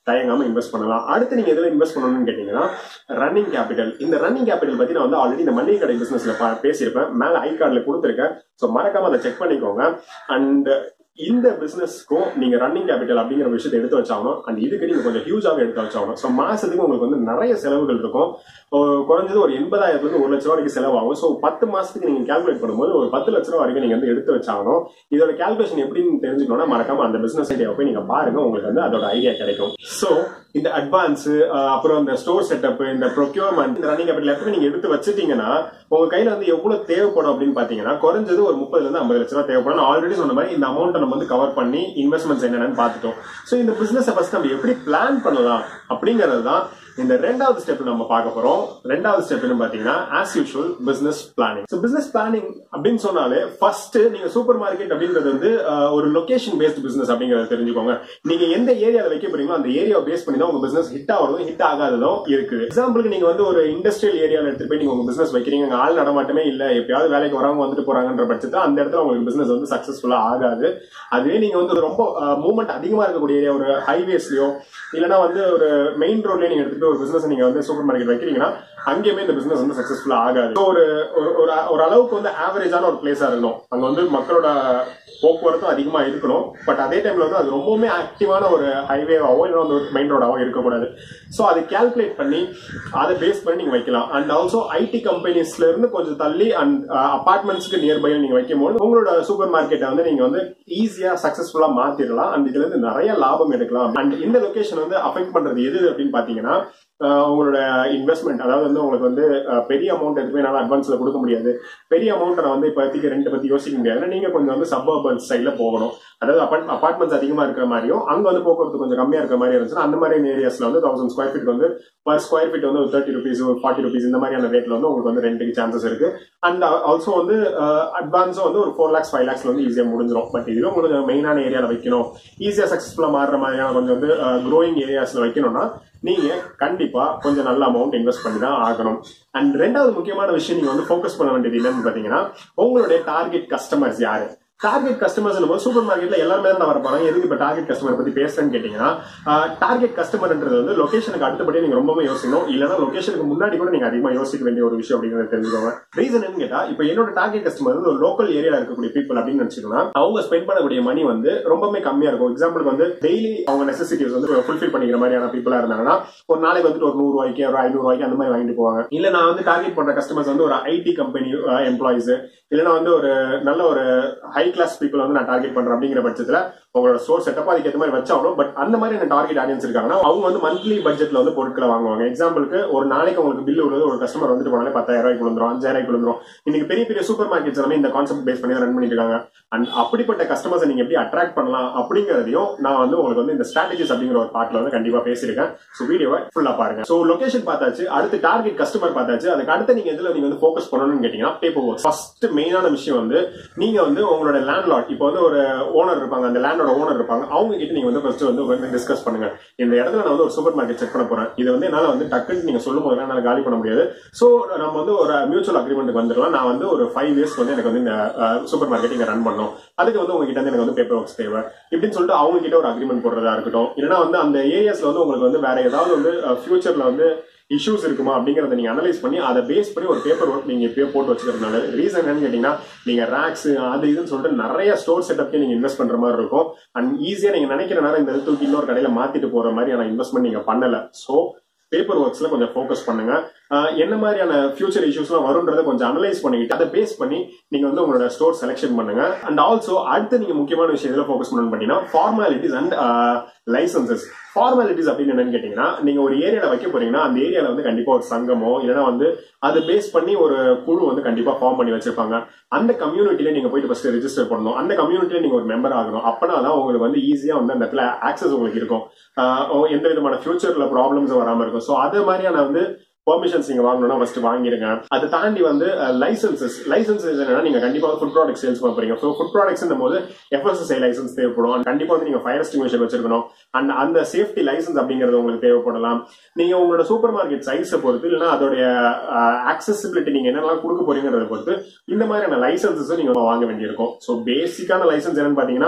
தயங்காம இன்வெஸ்ட் பண்ணலாம் அடுத்து நீங்க எதுல இன்வெஸ்ட் பண்ணணும்னு கேட்டீங்கன்னா ரன்னிங் கேபிட்டல் இந்த ரன்னிங் கேபிட்டல் பத்தி நான் வந்து ஆல்ரெடி இந்த மளிகை கடை பிசினஸ்ல பேசியிருப்பேன் மேல ஐ கார்டுல கொடுத்துருக்கேன் ஸோ மறக்காம அதை செக் பண்ணிக்கோங்க அண்ட் இந்த பிசினஸ்க்கும் நீங்க ரன்னிங் கேபிட்டல் அப்படிங்கிற விஷயத்தை எடுத்து வச்சாகணும் அண்ட் இதுக்கு நீங்க கொஞ்சம் ஹியூஜாக எடுத்து வச்சாகணும் ஸோ மாசத்துக்கு உங்களுக்கு வந்து நிறைய செலவுகள் இருக்கும் ஒரு குறைஞ்சது ஒரு எண்பதாயிரத்துல இருந்து ஒரு லட்ச ரூபா வரைக்கும் செலவாகும் ஸோ பத்து மாசத்துக்கு நீங்க கால்குலேட் பண்ணும்போது ஒரு பத்து லட்ச ரூபா வரைக்கும் நீங்க வந்து எடுத்து வச்சாகணும் இதோட கால்குலேஷன் எப்படின்னு தெரிஞ்சுக்கணும்னா மறக்காம அந்த பிசினஸ் ஐடியா போய் நீங்க பாருங்க உங்களுக்கு வந்து அதோட ஐடியா கிடைக்கும் ஸோ இந்த அட்வான்ஸ் அப்புறம் இந்த ஸ்டோர் செட்டப் இந்த ப்ரொக்யூர்மெண்ட் இந்த ரன்னிங் கேபிட்டல் எல்லாத்தையும் நீங்க எடுத்து வச்சுட்டீங்கன்னா உங்க கையில வந்து எவ்வளவு தேவைப்படும் அப்படின்னு பாத்தீங்கன்னா குறைஞ்சது ஒரு முப்பதுல இருந்து ஐம்பது லட்ச ரூபா தேவைப்படும் நான் ஆல்ரெடி சொன்ன மாதிரி இந்த அமௌண்ட் நம்ம வந்து கவர் பண்ணி இன்வெஸ்ட்மெண்ட்ஸ் என்னென்னு பார்த்துட்டோம் ஸோ இந்த பிசினஸ் ஃபர்ஸ்ட் நம்ம எப்படி பிளான் பண்ணலாம் அப்படிங்கிறது தான் இந்த ரெண்டாவது ஸ்டெப் நம்ம பார்க்க போறோம் ரெண்டாவது ஸ்டெப் என்ன பாத்தீங்கன்னா as usual business planning so business planning அப்படின்னு சொன்னாலே ஃபர்ஸ்ட் நீங்க சூப்பர் மார்க்கெட் அப்படின்றது வந்து அஹ், ஒரு லொகேஷன் பேஸ்ட் பிசினஸ் அப்படிங்கறத தெரிஞ்சுக்கோங்க நீங்க எந்த ஏரியால வைக்க போறீங்களோ அந்த ஏரியாவை பேஸ் பண்ணி தான் உங்க பிசினஸ் ஹிட் ஆகிறதும் ஹிட் ஆகாததும் இருக்கு எக்ஸாம்பிளுக்கு நீங்க வந்து ஒரு இண்டஸ்ட்ரியல் ஏரியால எடுத்துட்டு போய் நீங்க உங்க பிசினஸ் வைக்கிறீங்க அங்க ஆள் நடமாட்டமே இல்ல எப்பயாவது வேலைக்கு வரவங்க வந்துட்டு போறாங்கன்ற பட்சத்தில் அந்த இடத்துல உங்களுக்கு பிசினஸ் வந்து சக்சஸ்ஃபுல்லா ஆகாது அதுவே நீங்க வந்து ரொம்ப மூவ்மெண்ட் அதிகமா இருக்கக்கூடிய ஏரியா ஒரு ஹைவேஸ்லயோ இல்லைன்னா வந்து ஒரு மெயின் ரோட்லயே நீங்க எடுத்துட்டு ஒரு பிசினஸ் நீங்க வந்து சூப்பர் மார்க்கெட் வைக்கிறீங்கன்னா அங்கேயுமே இந்த பிசினஸ் வந்து சக்சஸ்ஃபுல்லா ஆகாது So, ஒரு ஒரு- ஒரு ஒரு அளவுக்கு வந்து ஆவரேஜான ஒரு பிளேஸா இருக்கணும் அங்க வந்து மக்களோட போக்குவரத்தும் அதிகமா இருக்கணும் பட் அதே டைம்ல வந்து அது ரொம்பவுமே ஆக்டிவான ஒரு ஹைவேவாவோ இல்லை வந்து ஒரு மெயின் ரோடாவோ இருக்கக்கூடாது ஸோ அதை கால்குலேட் பண்ணி அதை பேஸ் பண்ணி நீங்க வைக்கலாம் அண்ட் ஆல்சோ ஐடி கம்பெனிஸ்ல இருந்து கொஞ்சம் தள்ளி அண்ட் அபார்ட்மெண்ட்ஸ்க்கு நியர்பை நீங்க வைக்கும் போது உங்களோட சூப்பர் மார்க்கெட்டை வந்து நீங்க வந்து ஈஸியா சக்சஸ்ஃபுல்லா மாத்திடலாம் அண்ட் இதுல இருந்து நிறைய லாபம் எடுக்கலாம் அண்ட் இந்த லொகேஷன் வந்து அஃபெக்ட் பண்றது எது அப்படின்னு பாத்தீங்கன்னா அஹ் உங்களோட இன்வெஸ்ட்மெண்ட் அதாவது வந்து உங்களுக்கு வந்து அஹ், பெரிய அமௌண்ட் எதுவுமே என்னால் அட்வான்ஸ்ல கொடுக்க முடியாது பெரிய அமௌண்ட் நான் வந்து இப்போதைக்கு ரெண்டு பத்தி யோசிக்க முடியாது நீங்க கொஞ்சம் வந்து சப்பர்பன் சைட்ல போகணும் அதாவது அபார்ட்மெண்ட்ஸ் அதிகமா இருக்கிற மாதிரியும் அங்க வந்து போக்குவரத்து கொஞ்சம் கம்மியா இருக்கிற மாதிரி இருந்துச்சுன்னா அந்த மாதிரியான ஏரியாஸ்ல வந்து தௌசண்ட் ஸ்கொயர் ஃபீட் வந்து பர் ஸ்கொயர் ஃபீட் வந்து ஒரு தேர்ட்டி ருபீஸ் ஒரு ஃபார்ட்டி ருபீஸ் இந்த மாதிரியான ரேட்ல வந்து உங்களுக்கு வந்து ரெண்டுக்கு சான்சஸ் இருக்கு அண்ட் ஆல்சோ வந்து அட்வான்ஸும் வந்து ஒரு ஃபோர் லேக்ஸ் ஃபைவ் லேக்ஸ்ல வந்து ஈஸியா முடிஞ்சிடும் பட் இதுவே உங்களுக்கு கொஞ்சம் மெயினான ஏரியால வைக்கணும் ஈஸியா சக்சஸ்ஃபுல்லா மாறுற மாதிரியான கொஞ்சம் வந்து க்ரோயிங் ஏரியாஸ்ல வைக்கணும்னா நீங்க கண்டிப்பா கொஞ்சம் நல்ல அமௌண்ட் இன்வெஸ்ட் பண்ணி தான் ஆகணும் அண்ட் ரெண்டாவது முக்கியமான விஷயம் நீங்க வந்து ஃபோக்கஸ் பண்ண வேண்டியது என்னன்னு பாத்தீங்கன்னா உங்களுடைய டார்கெட் கஸ்டமர்ஸ் யாரு டார்கெட் கஸ்டமர்ஸ் சூப்பர் மார்க்கெட்ல எல்லாருமே தான் வர போறாங்க எதுக்கு இப்ப டார்கெட் கஸ்டமர் பத்தி பேசுறேன்னு கேட்டீங்கன்னா டார்கெட் கஸ்டமர்ன்றது வந்து லொகேஷனுக்கு அடுத்தபடி நீங்க ரொம்பவே யோசிக்கணும் இல்லைன்னா லொகேஷனுக்கு முன்னாடி கூட நீங்க அதிகமா யோசிக்க வேண்டிய ஒரு விஷயம் அப்படிங்கறத தெரிஞ்சுக்கோங்க ரீசன் என்ன கேட்டா இப்ப என்னோட டார்கெட் கஸ்டமர் வந்து ஒரு லோக்கல் ஏரியால இருக்கக்கூடிய பீப்புள் அப்படின்னு நினைச்சுக்கலாம் அவங்க ஸ்பெண்ட் பண்ணக்கூடிய மணி வந்து ரொம்பவே கம்மியா இருக்கும் எக்ஸாம்பிள் வந்து டெய்லி அவங்க நெசசிட்டிஸ் வந்து ஃபுல்ஃபில் பண்ணிக்கிற மாதிரியான பீப்புளா இருந்தாங்கன்னா ஒரு நாளைக்கு வந்துட்டு ஒரு நூறு ரூபாய்க்கு ஒரு ஐநூறு ரூபாய்க்கு அந்த மாதிரி வாங்கிட்டு போவாங்க இல்ல நான் வந்து டார்கெட் பண்ற கஸ்டமர்ஸ் வந்து ஒரு ஐடி கம்பெனி எம்ப்ளாயிஸ் இல்லைன்னா வந்து ஒரு நல்ல ஒரு ஹை கிளாஸ் பீப்புள் வந்து நான் டார்கெட் பண்றேன் அப்படிங்கிற பட்சத்துல உங்களோட ஸ்டோர் செட்டப் அதுக்கு ஏற்ற மாதிரி வச்சாலும் பட் அந்த மாதிரி என்ன டார்கெட் ஆடியன்ஸ் இருக்காங்கன்னா அவங்க வந்து மந்த்லி பட்ஜெட்ல வந்து பொருட்களை வாங்குவாங்க எக்ஸாம்பிளுக்கு ஒரு நாளைக்கு உங்களுக்கு பில் விழுது ஒரு கஸ்டமர் வந்துட்டு போனாலே பத்தாயிரம் ரூபாய்க்கு விழுந்துரும் அஞ்சாயிரம் ரூபாய்க்கு விழுந்துரும் இன்னைக்கு பெரிய பெரிய சூப்பர் மார்க்கெட்ஸ் எல்லாமே இந்த கான்செப்ட் பேஸ் பண்ணி ரன் பண்ணிட்டு இருக்காங்க அண்ட் அப்படிப்பட்ட கஸ்டமர்ஸ் நீங்க எப்படி அட்ராக்ட் பண்ணலாம் அப்படிங்கறதையும் நான் வந்து உங்களுக்கு வந்து இந்த ஸ்ட்ராட்டஜிஸ் அப்படிங்கிற ஒரு பார்ட்ல வந்து கண்டிப்பா பேசியிருக்கேன் ஸோ வீடியோவை ஃபுல்லா பாருங்க ஸோ லொகேஷன் பார்த்தாச்சு அடுத்து டார்கெட் கஸ்டமர் பார்த்தாச்சு அதுக்கு அடுத்து நீங்க எதுல நீங்க வந்து ஃபோக்கஸ் பண்ணணும்னு கேட்டீங்கன்னா பேப்பர் ஒர்க் ஃபர்ஸ்ட் மெயினான விஷயம் வந்து நீங்க வந்து உங்களோட லேண்ட்லார்ட் இப்போ வந்து ஒரு ஓனர் இருப்பாங்க அந்த லேண்டோட ஓனர் இருப்பாங்க அவங்க கிட்ட நீங்க வந்து ஃபர்ஸ்ட் வந்து டிஸ்கஸ் பண்ணுங்க இந்த இடத்துல நான் வந்து ஒரு சூப்பர் மார்க்கெட் செக் பண்ண போறேன் இது வந்து என்னால வந்து டக்குன்னு நீங்க சொல்லும் போது என்னால காலி பண்ண முடியாது சோ நம்ம வந்து ஒரு மியூச்சுவல் அக்ரிமெண்ட் வந்துடலாம் நான் வந்து ஒரு ஃபைவ் இயர்ஸ் வந்து எனக்கு வந்து இந்த சூப்பர் மார்க்கெட் இங்க ரன் பண்ணும் அதுக்கு வந்து உங்ககிட்ட இருந்து எனக்கு வந்து பேப்பர் ஒர்க்ஸ் தேவை இப்படின்னு சொல்லிட்டு அவங்க கிட்ட ஒரு அக்ரிமெண்ட் போடுறதா இருக்கட்டும் இல்லைன்னா வந்து அந்த ஏரியாஸ்ல வந்து உங்களுக்கு வந்து வேற ஏதாவது வந்து ஃபியூச்சர்ல வந்து இஷ்யூஸ் இருக்குமா அப்படிங்கறத நீங்க அனலைஸ் பண்ணி அதை பேஸ் பண்ணி ஒரு பேப்பர் ஒர்க் நீங்க இப்பயே போட்டு வச்சுக்கிறதுனால ரீசன் என்னன்னு கேட்டீங்கன்னா நீங்க ரேக்ஸ் அது இதுன்னு சொல்லிட்டு நிறைய ஸ்டோர் செட்டப்க்கு நீங்க இன்வெஸ்ட் பண்ற மாதிரி இருக்கும் அண்ட் ஈஸியா நீங்க நினைக்கிற நேரம் இந்த இது தூக்கி இன்னொரு கடையில மாத்திட்டு போற மாதிரியான இன்வெஸ்ட்மெண்ட் நீங்க பண்ணல சோ பேப்பர் ஒர்க்ஸ்ல கொஞ்சம் ஃபோக்கஸ் பண்ணுங்க ஆஹ் என்ன மாதிரியான ஃபியூச்சர் இஷ்யூஸ்லாம் வரும்ன்றதை கொஞ்சம் அனலைஸ் பண்ணிக்கிட்டு அதை பேஸ் பண்ணி நீங்க வந்து உங்களோட ஸ்டோர் செலெக்ஷன் பண்ணுங்க அண்ட் ஆல்சோ அடுத்து நீங்க முக்கியமான விஷயம் எதுல ஃபோக்கஸ் பண்ணணும் பார்த்தீங்கன்னா ஃபார்மாலிட்டிஸ் அண்ட் லைசன்சஸ் ஃபார்மாலிட்டிஸ் அப்படின்னு என்னன்னு கேட்டீங்கன்னா நீங்க ஒரு ஏரியால வைக்க போறீங்கன்னா அந்த ஏரியால வந்து கண்டிப்பா ஒரு சங்கமோ இல்லைன்னா வந்து அதை பேஸ் பண்ணி ஒரு குழு வந்து கண்டிப்பா ஃபார்ம் பண்ணி வச்சிருப்பாங்க அந்த கம்யூனிட்டில நீங்க போயிட்டு ஃபர்ஸ்ட் ரெஜிஸ்டர் பண்ணணும் அந்த கம்யூனிட்டில நீங்க ஒரு மெம்பர் ஆகணும் அப்பனா தான் உங்களுக்கு வந்து ஈஸியா வந்து அந்த இடத்துல ஆக்சஸ் உங்களுக்கு இருக்கும் ஆஹ் எந்த விதமான ஃபியூச்சர்ல ப்ராப்ளம்ஸ் வராம இருக்கும் ஸோ அது மாதிரியான வந்து பெர்மிஷன்ஸ் நீங்க வாங்கணும்னா ஃபர்ஸ்ட் வாங்கிருங்க அதை தாண்டி வந்து லைசன்சஸ் லைசன்சஸ் என்னன்னா நீங்க கண்டிப்பா ஃபுட் ப்ராடக்ட் சேல்ஸ் பண்ண போறீங்க ஸோ ஃபுட் ப்ராடக்ட்ஸ் போது எஃப்எஸ்எஸ்ஐ லைசன்ஸ் தேவைப்படும் கண்டிப்பா வந்து நீங்க ஃபயர் எஸ்டிமேஷன் வச்சிருக்கணும் அண்ட் அந்த சேஃப்டி லைசன்ஸ் அப்படிங்கிறது உங்களுக்கு தேவைப்படலாம் நீங்க உங்களோட சூப்பர் மார்க்கெட் சைஸை பொறுத்து இல்லைன்னா அதோடைய ஆக்சசிபிலிட்டி நீங்க என்னெல்லாம் கொடுக்க போறீங்கிறத பொறுத்து இந்த மாதிரியான லைசன்சஸ் நீங்க வாங்க வேண்டியிருக்கும் ஸோ பேசிக்கான லைசன்ஸ் என்னன்னு பாத்தீங்கன்னா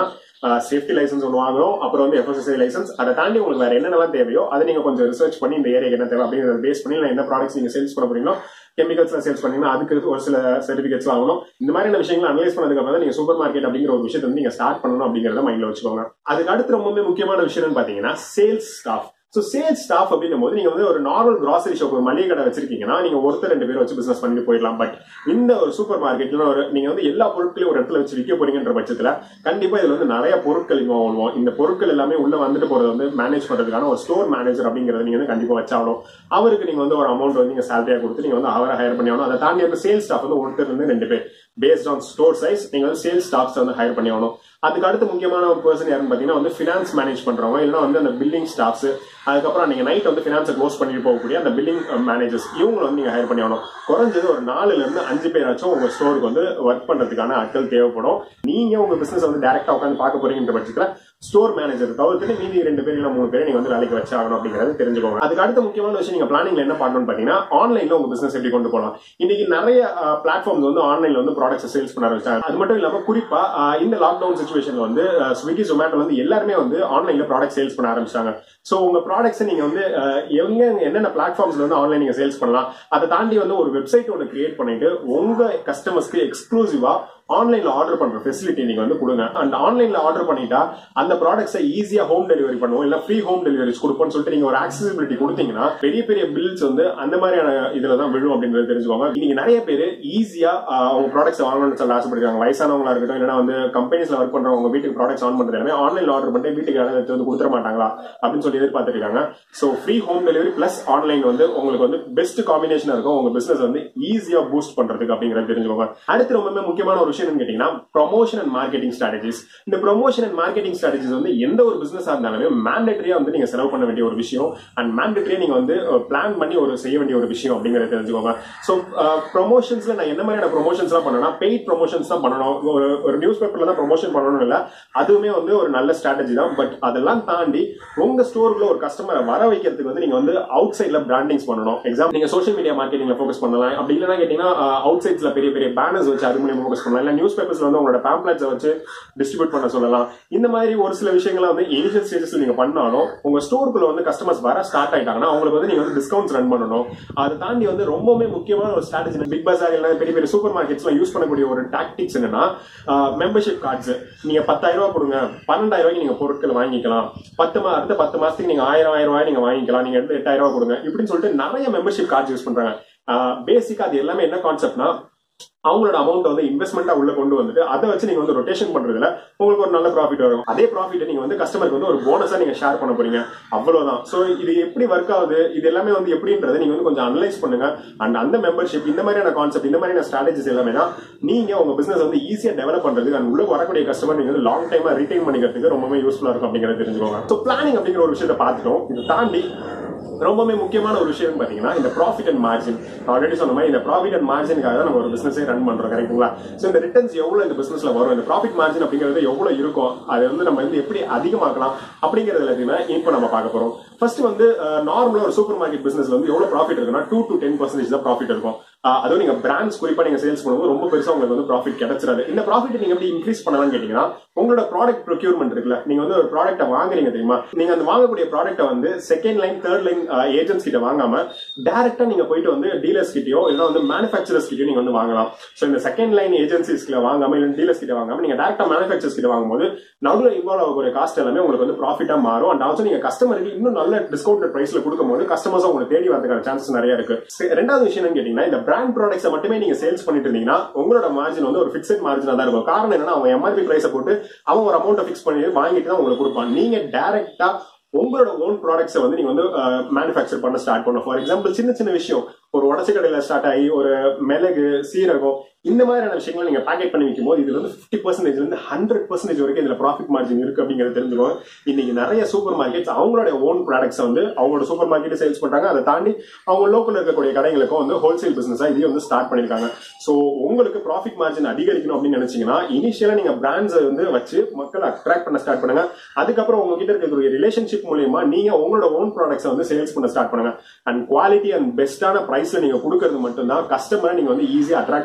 சேஃப்டி லைசன்ஸ் ஒன்று வாங்கணும் அப்புறம் வந்து எஃப்எஸ்எஸ்ஐ லைசன்ஸ் அதை தாண்டி உங்களுக்கு வேற என்னென்னலாம் தேவையோ அதை நீங்க கொஞ்சம் ரிசர்ச் பண்ணி இந்த ஏரியாக்கு என்ன தேவை அப்படிங்கிறத பேஸ் பண்ணி இல்லை என்ன ப்ராடக்ட்ஸ் நீங்க சேல்ஸ் பண்ண போறீங்களோ கெமிக்கல்ஸ் சேல்ஸ் பண்ணீங்கன்னா அதுக்கு ஒரு சில சர்டிபிகேட்ஸ் வாங்கணும் இந்த மாதிரியான விஷயங்களை அனலைஸ் பண்ணதுக்கு அப்புறம் தான் நீங்க சூப்பர் மார்க்கெட் அப்படிங்கிற ஒரு விஷயத்தை வந்து நீங்க ஸ்டார்ட் பண்ணணும் அப்படிங்கறத மைண்ட்ல வச்சுக்கோங்க அதுக்கு அடுத்து ரொம்பவே முக்கியமான விஷயம் பாத்தீங்கன்னா sales staff so sales staff அப்படின்னும் போது நீங்க வந்து ஒரு நார்மல் கிராசரி ஷாப் ஒரு மளிகை கடை வச்சிருக்கீங்கன்னா நீங்க ஒருத்தர் ரெண்டு பேர் வச்சு பிசினஸ் பண்ணிட்டு போயிடலாம் பட் இந்த ஒரு சூப்பர் மார்க்கெட்ல ஒரு நீங்க வந்து எல்லா பொருட்களையும் ஒரு இடத்துல வச்சு விற்க போறீங்கன்ற பட்சத்துல கண்டிப்பா இதுல வந்து நிறைய பொருட்கள் இன்வால்வ் ஆகும் இந்த பொருட்கள் எல்லாமே உள்ள வந்துட்டு போறது வந்து மேனேஜ் பண்றதுக்கான ஒரு ஸ்டோர் மேனேஜர் அப்படிங்கறத நீங்க வந்து கண்டிப்பா வச்சாகணும் அவருக்கு நீங்க வந்து ஒரு அமௌண்ட் வந்து நீங்க சேலரியா கொடுத்து நீங்க வந்து அவரை ஹையர் பண்ணி ஆகணும் அதை தாண்டி வந்து சேல்ஸ் ஸ்டாஃப் வந்து ஒருத்தர் இருந்து ரெண்டு பேர் பேஸ்ட் ஆன் ஸ்டோர் சைஸ் நீங்க வந்து சேல்ஸ் ஸ்டாஃப்ஸ் வந்து ஹையர் பண்ணி ஆகணும் அதுக்கு அடுத்து முக்கியமான ஒரு பர்சன் யாருன்னு பாத்தீங்கன்னா வந்து ஃபினான்ஸ் மேனேஜ் பண்றவங்க இல்லைன்னா வந்து அந்த பில்லிங் ஸ்டாஃப்ஸ் அதுக்கப்புறம் நீங்க நைட் வந்து ஃபினான்ஸை க்ளோஸ் பண்ணிட்டு போகக்கூடிய அந்த பில்லிங் மேனேஜர்ஸ் இவங்க வந்து நீங்க ஹையர் பண்ணி ஆகணும் குறைஞ்சது ஒரு நாலுல இருந்து அஞ்சு பேராச்சும் உங்க ஸ்டோருக்கு வந்து ஒர்க் பண்றதுக்கான ஆட்கள் தேவைப்படும் நீங்க உங்க பிசினஸ் வந்து டேரக்டா உட்காந்து பார்க்க போறீங்கன்ற பட்சத்துல ஸ்டோர் மேனேஜர் தவிர்த்துட்டு மீதி ரெண்டு பேர் இல்ல மூணு பேர் நீங்க வந்து வேலைக்கு வச்சு ஆகணும் அப்படிங்கறது தெரிஞ்சுக்கோங்க அதுக்கு அடுத்த முக்கியமான விஷயம் நீங்க பிளானிங்ல என்ன பண்ணணும்னு பாத்தீங்கன்னா ஆன்லைன்ல உங்க பிசினஸ் எப்படி கொண்டு போகலாம் இன்னைக்கு நிறைய பிளாட்ஃபார்ம்ஸ் வந்து ஆன்லைன்ல வந்து ப்ராடக்ட்ஸ் சேல்ஸ் பண்ண ஆரம்பிச்சாங்க அது மட்டும் இல்லாம குறிப்பா ஆஹ் இந்த லாக்டவுன் சுச்சுவேஷன்ல வந்து ஸ்விக்கி ஜொமேட்டோ வந்து எல்லாருமே வந்து ஆன்லைன்ல ப்ராடக்ட் சேல்ஸ் பண்ண ஆரம்பிச்சாங்க சோ உங்க ப்ராடக்ட்ஸ் நீங்க வந்து ஆஹ் எங்க என்னென்ன பிளாட்ஃபார்ம்ஸ்ல வந்து ஆன்லைன் நீங்க சேல்ஸ் பண்ணலாம் அதை தாண்டி வந்து ஒரு வெப்சைட் ஒன்று கிரியேட் பண்ணிட்டு உங்க கஸ்டமர்ஸ்க்கு எக்ஸ்க்ளூசிவா ஆன்லைன்ல ஆர்டர் பண்ற ஃபெசிலிட்டி நீங்க வந்து கொடுங்க அண்ட் ஆன்லைன்ல ஆர்டர் பண்ணிட்டா அந்த ப்ராடக்ட்ஸை ஈஸியா ஹோம் டெலிவரி பண்ணுவோம் இல்ல ஃப்ரீ ஹோம் டெலிவரிஸ் கொடுப்போம்னு சொல்லிட்டு நீங்க ஒரு ஆக்சசிபிலிட்டி கொடுத்தீங்கன்னா பெரிய பெரிய பில்ஸ் வந்து அந்த மாதிரியான இதுல தான் விழும் அப்படின்றது தெரிஞ்சுக்கோங்க இன்னைக்கு நிறைய பேர் ஈஸியா அவங்க ப்ராடக்ட்ஸ் வாங்கணும்னு சொல்ல ஆசைப்படுறாங்க வயசானவங்களா இருக்கட்டும் இல்லைன்னா வந்து கம்பெனிஸ்ல ஒர்க் பண்றவங்க வீட்டுக்கு ப்ராடக்ட்ஸ் ஆன் பண்றது எல்லாமே ஆன்லைன்ல ஆர்டர் பண்ணிட்டு வீட்டுக்கு யாராவது எடுத்து வந்து கொடுத்துட மாட்டாங்களா அப்படின்னு சொல்லி எதிர்பார்த்திருக்காங்க so free home delivery plus online வந்து உங்களுக்கு வந்து பெஸ்ட் காம்பினேஷன் இருக்கும் உங்க பிசினஸ் வந்து ஈஸியா பூஸ்ட் பண்றதுக்கு அப்படிங்கறது தெரிஞ்சுக்கோங்க அடுத்து ரொம்பவே முக்கியமான ஒரு விஷயம் கேட்டீங்கன்னா ப்ரொமோஷன் அண்ட் மார்க்கெட்டிங் ஸ்ட்ராட்டஜிஸ் இந்த ப்ரொமோஷன் அண்ட் மார்க்கெட்டிங் ஸ்ட்ராட்டஜிஸ் வந்து எந்த ஒரு பிசினஸ் இருந்தாலுமே மேண்டேட்டரியா வந்து நீங்க செலவு பண்ண வேண்டிய ஒரு விஷயம் அண்ட் மேண்டேட்டரியா நீங்க வந்து பிளான் பண்ணி ஒரு செய்ய வேண்டிய ஒரு விஷயம் அப்படிங்கறத தெரிஞ்சுக்கோங்க ஸோ ப்ரொமோஷன்ஸ்ல நான் என்ன மாதிரியான ப்ரொமோஷன்ஸ் எல்லாம் பண்ணணும்னா பெய்ட் ப்ரொமோஷன்ஸ் தான் பண்ணணும் ஒரு ஒரு நியூஸ் பேப்பர்ல தான் ப்ரொமோஷன் பண்ணணும் இல்ல அதுவுமே வந்து ஒரு நல்ல ஸ்ட்ராட்டஜி தான் பட் அதெல்லாம் தாண்டி உங்க ஸ்டோருக்குள்ள ஒரு கஸ்டமரை வர வைக்கிறதுக்கு வந்து நீங்க வந்து அவுட் சைட்ல பிராண்டிங்ஸ் பண்ணணும் எக்ஸாம் நீங்க சோஷியல் மீடியா மார்க்கெட்டிங்ல ஃபோக்கஸ் பண்ணலாம் அப்படி இல்லைன்னா கேட்டீங்கன்னா அவுட் சைட்ஸ்ல பெரிய பெரிய பேனர்ஸ் வச்சு அது மூலியமா ஃபோக்கஸ் பண்ணலாம் இல்ல நியூஸ் பேப்பர்ஸ்ல வந்து உங்களோட பேம்ப்ளெட்ஸை வச்சு டிஸ்ட்ரிபியூட் பண்ண சொல்லலாம் இந்த மாதிரி ஒரு சில விஷயங்களை வந்து இனிஷியல் ஸ்டேஜஸ்ல நீங்க பண்ணாலும் உங்க ஸ்டோருக்குள்ள வந்து கஸ்டமர்ஸ் வர ஸ்டார்ட் ஆயிட்டாங்கன்னா அவங்களுக்கு வந்து நீங்க வந்து டிஸ்கவுண்ட்ஸ் ரன் பண்ணணும் அதை தாண்டி வந்து ரொம்பவுமே முக்கியமான ஒரு ஸ்ட்ராட்டஜி பிக் பஜார் இல்ல பெரிய பெரிய சூப்பர் மார்க்கெட்ஸ்ல யூஸ் பண்ணக்கூடிய ஒரு டாக்டிக்ஸ் என்னன்னா மெம்பர்ஷிப் கார்ட்ஸ் நீங்க பத்தாயிரம் ரூபாய் கொடுங்க பன்னெண்டாயிரம் ரூபாய்க்கு நீங்க பொருட்கள் வாங்கிக்கலாம் பத்து மா அடுத்த பத்து மாசத்துக்கு நீங்க ஆயிரம் ஆயிரம் ரூபாய் நீங்க வாங்கிக்கலாம் நீங்க எடுத்து எட்டாயிரம் ரூபாய் கொடுங்க இப்படின்னு சொல்லிட்டு நிறைய மெம்பர்ஷிப் கார்ட்ஸ் யூஸ் பண்றாங்க பேசிக்கா அது எல்லாமே என்ன கான்செப்ட்னா அவங்களோட அமௌண்ட் வந்து இன்வெஸ்ட்மெண்டா உள்ள கொண்டு வந்துட்டு அதை வச்சு நீங்க வந்து ரொட்டேஷன் பண்றதுல உங்களுக்கு ஒரு நல்ல ப்ராஃபிட் வரும் அதே ப்ராஃபிட் நீங்க வந்து கஸ்டமருக்கு வந்து ஒரு போனஸா நீங்க ஷேர் பண்ண போறீங்க அவ்வளவுதான் சோ இது எப்படி ஒர்க் ஆகுது இது எல்லாமே வந்து எப்படின்றத நீங்க வந்து கொஞ்சம் அனலைஸ் பண்ணுங்க அண்ட் அந்த மெம்பர்ஷிப் இந்த மாதிரியான கான்செப்ட் இந்த மாதிரியான ஸ்ட்ராட்டஜிஸ் எல்லாமே தான் நீங்க உங்க பிசினஸ் வந்து ஈஸியா டெவலப் பண்றதுக்கு அண்ட் உள்ள வரக்கூடிய கஸ்டமர் நீங்க வந்து லாங் டைமா ரிட்டைன் பண்ணிக்கிறதுக்கு ரொம்பவே யூஸ்ஃபுல்லா இருக்கும் அப்படிங்கறத தெரிஞ்சுக்கோங்க ஸோ பிளானிங் அப்படிங்கிற ஒரு விஷயத்தை பார்த்துட்டோம் இதை தாண்டி ரொம்பவே முக்கியமான ஒரு விஷயம் பாத்தீங்கன்னா இந்த ப்ராஃபிட் அண்ட் மார்ஜின் ஆல்ரெடி சொன்ன மாதிரி இந்த ப்ராஃபிட் அண்ட் மார்ஜினுக்காக தான் நம்ம ஒரு பிசினஸே ரன் பண்றோம் கரெக்ட்டுங்களா ஸோ இந்த ரிட்டர்ன்ஸ் எவ்வளவு இந்த பிசினஸ்ல வரும் இந்த ப்ராஃபிட் மார்ஜின் அப்படிங்கிறது எவ்வளவு இருக்கும் அதை வந்து நம்ம வந்து எப்படி அதிகமாக்கலாம் அப்படிங்கிறது எல்லாத்தையுமே இப்போ நம்ம பார்க்க போறோம் ஃபர்ஸ்ட் வந்து நார்மலா ஒரு சூப்பர் மார்க்கெட் பிசினஸ்ல வந்து எவ்வளவு ப்ராஃபிட் இருக்குன்னா டூ டு டென் பர்சன்டேஜ் தான் ப்ராஃபிட் இருக்கும் அதுவும் நீங்க பிராண்ட்ஸ் குறிப்பா நீங்க சேல்ஸ் பண்ணும்போது ரொம்ப பெருசா உங்களுக்கு வந்து ப்ராஃபிட் கிடைச்சிடாது இந்த ப்ராஃபிட் நீங்க எப்படி இன்க்ரீஸ் பண்ணலாம்னு கேட்டீங்கன்னா உங்களோட ப்ராடக்ட் ப்ரொக்யூர்மெண்ட் இருக்குல்ல நீங்க வந்து ஒரு ப்ராடக்ட்டை வாங்குறீங்க தெரியுமா நீங்க அந்த வாங்கக்கூடிய ப்ராடக்ட்டை வந்து second line third line agents கிட்ட வாங்காம டைரக்டா நீங்க போயிட்டு வந்து டீலர்ஸ் கிட்டயோ இல்ல வந்து மேனுஃபேக்சரர்ஸ் கிட்டயோ நீங்க வந்து வாங்கலாம் சோ இந்த செகண்ட் லைன் ஏஜென்சிஸ்ல வாங்காம இல்ல டீலர்ஸ் கிட்ட வாங்காம நீங்க டேரக்டா மேனுஃபேக்சர்ஸ் கிட்ட வாங்கும்போது நடுவில் இன்வால்வ் ஆகக்கூடிய காஸ்ட் எல்லாமே உங்களுக்கு வந்து ப்ராஃபிட்டா மாறும் அண்ட் ஆல்சோ நீங்க கஸ்டமருக்கு இன்னும் நல்ல டிஸ்கவுண்ட் பிரைஸ்ல கொடுக்கும்போது கஸ்டமர்ஸ் உங்களுக்கு தேடி வரதுக்கான சான்சஸ் நிறைய இருக்கு ரெண்டாவது விஷயம் என்னன்னு கேட்டீங்கன்னா இந்த பிராண்ட் ப்ராடக்ட்ஸை மட்டுமே நீங்க சேல்ஸ் பண்ணிட்டு இருந்தீங்கன்னா உங்களோட மார்ஜின் வந்து ஒரு ஃபிக்ஸட் மார்ஜினா தான் இருக்கும் காரணம் என்னன்னா அவன் எம்ஆர்பி பிரைஸை போட்டு அவன் ஒரு அமௌண்ட் ஃபிக்ஸ் பண்ணி வாங்கிட்டு தான் உங்களுக்கு கொடுப்பான் நீங்க டைரக்டா உங்களோட ஓன் ப்ராடக்ட்ஸை வந்து நீங்க வந்து மேனுஃபேக்சர் பண்ண ஸ்டார்ட் பண்ணும் ஃபார் எக்ஸாம்பிள் சின்ன சின்ன விஷயம் ஒரு உடச்ச கடையில ஸ்டார்ட் ஆகி ஒரு மிளகு சீரகம் இந்த மாதிரியான விஷயங்களை நீங்க பேக்கெட் பண்ணி வைக்கும் போது இதுல வந்து பிப்டி பர்சன்டேஜ்ல இருந்து ஹண்ட்ரட் பர்சன்டேஜ் வரைக்கும் இதுல ப்ராஃபிட் மார்ஜின் இருக்கு அப்படிங்கிறது தெரிஞ்சுக்கோங்க இன்னைக்கு நிறைய சூப்பர் மார்க்கெட்ஸ் அவங்களோட ஓன் ப்ராடக்ட்ஸ் வந்து அவங்களோட சூப்பர் மார்க்கெட் சேல்ஸ் பண்றாங்க அதை தாண்டி அவங்க லோக்கல் இருக்கக்கூடிய கடைகளுக்கும் வந்து ஹோல்சேல் பிசினஸா இதையும் வந்து ஸ்டார்ட் பண்ணிருக்காங்க சோ உங்களுக்கு ப்ராஃபிட் மார்ஜின் அதிகரிக்கணும் அப்படின்னு நினைச்சீங்கன்னா இனிஷியலா நீங்க பிராண்ட்ஸை வந்து வச்சு மக்களை அட்ராக்ட் பண்ண ஸ்டார்ட் பண்ணுங்க அதுக்கப்புறம் உங்ககிட்ட இருக்கக்கூடிய ரிலேஷன்ஷிப் மூலியமா நீங்க உங்களோட ஓன் ப்ராடக்ட்ஸ் வந்து சேல்ஸ் பண்ண ஸ்டார்ட் பண்ணுங்க அண்ட் குவாலிட்டி அண்ட் பெஸ்டான பிரைஸ்ல நீங்க கொடுக்கறது மட்டும்தான் கஸ்டமரை நீங்க வந்து ஈஸியா அட்ராக்ட் பண்ண முடியும்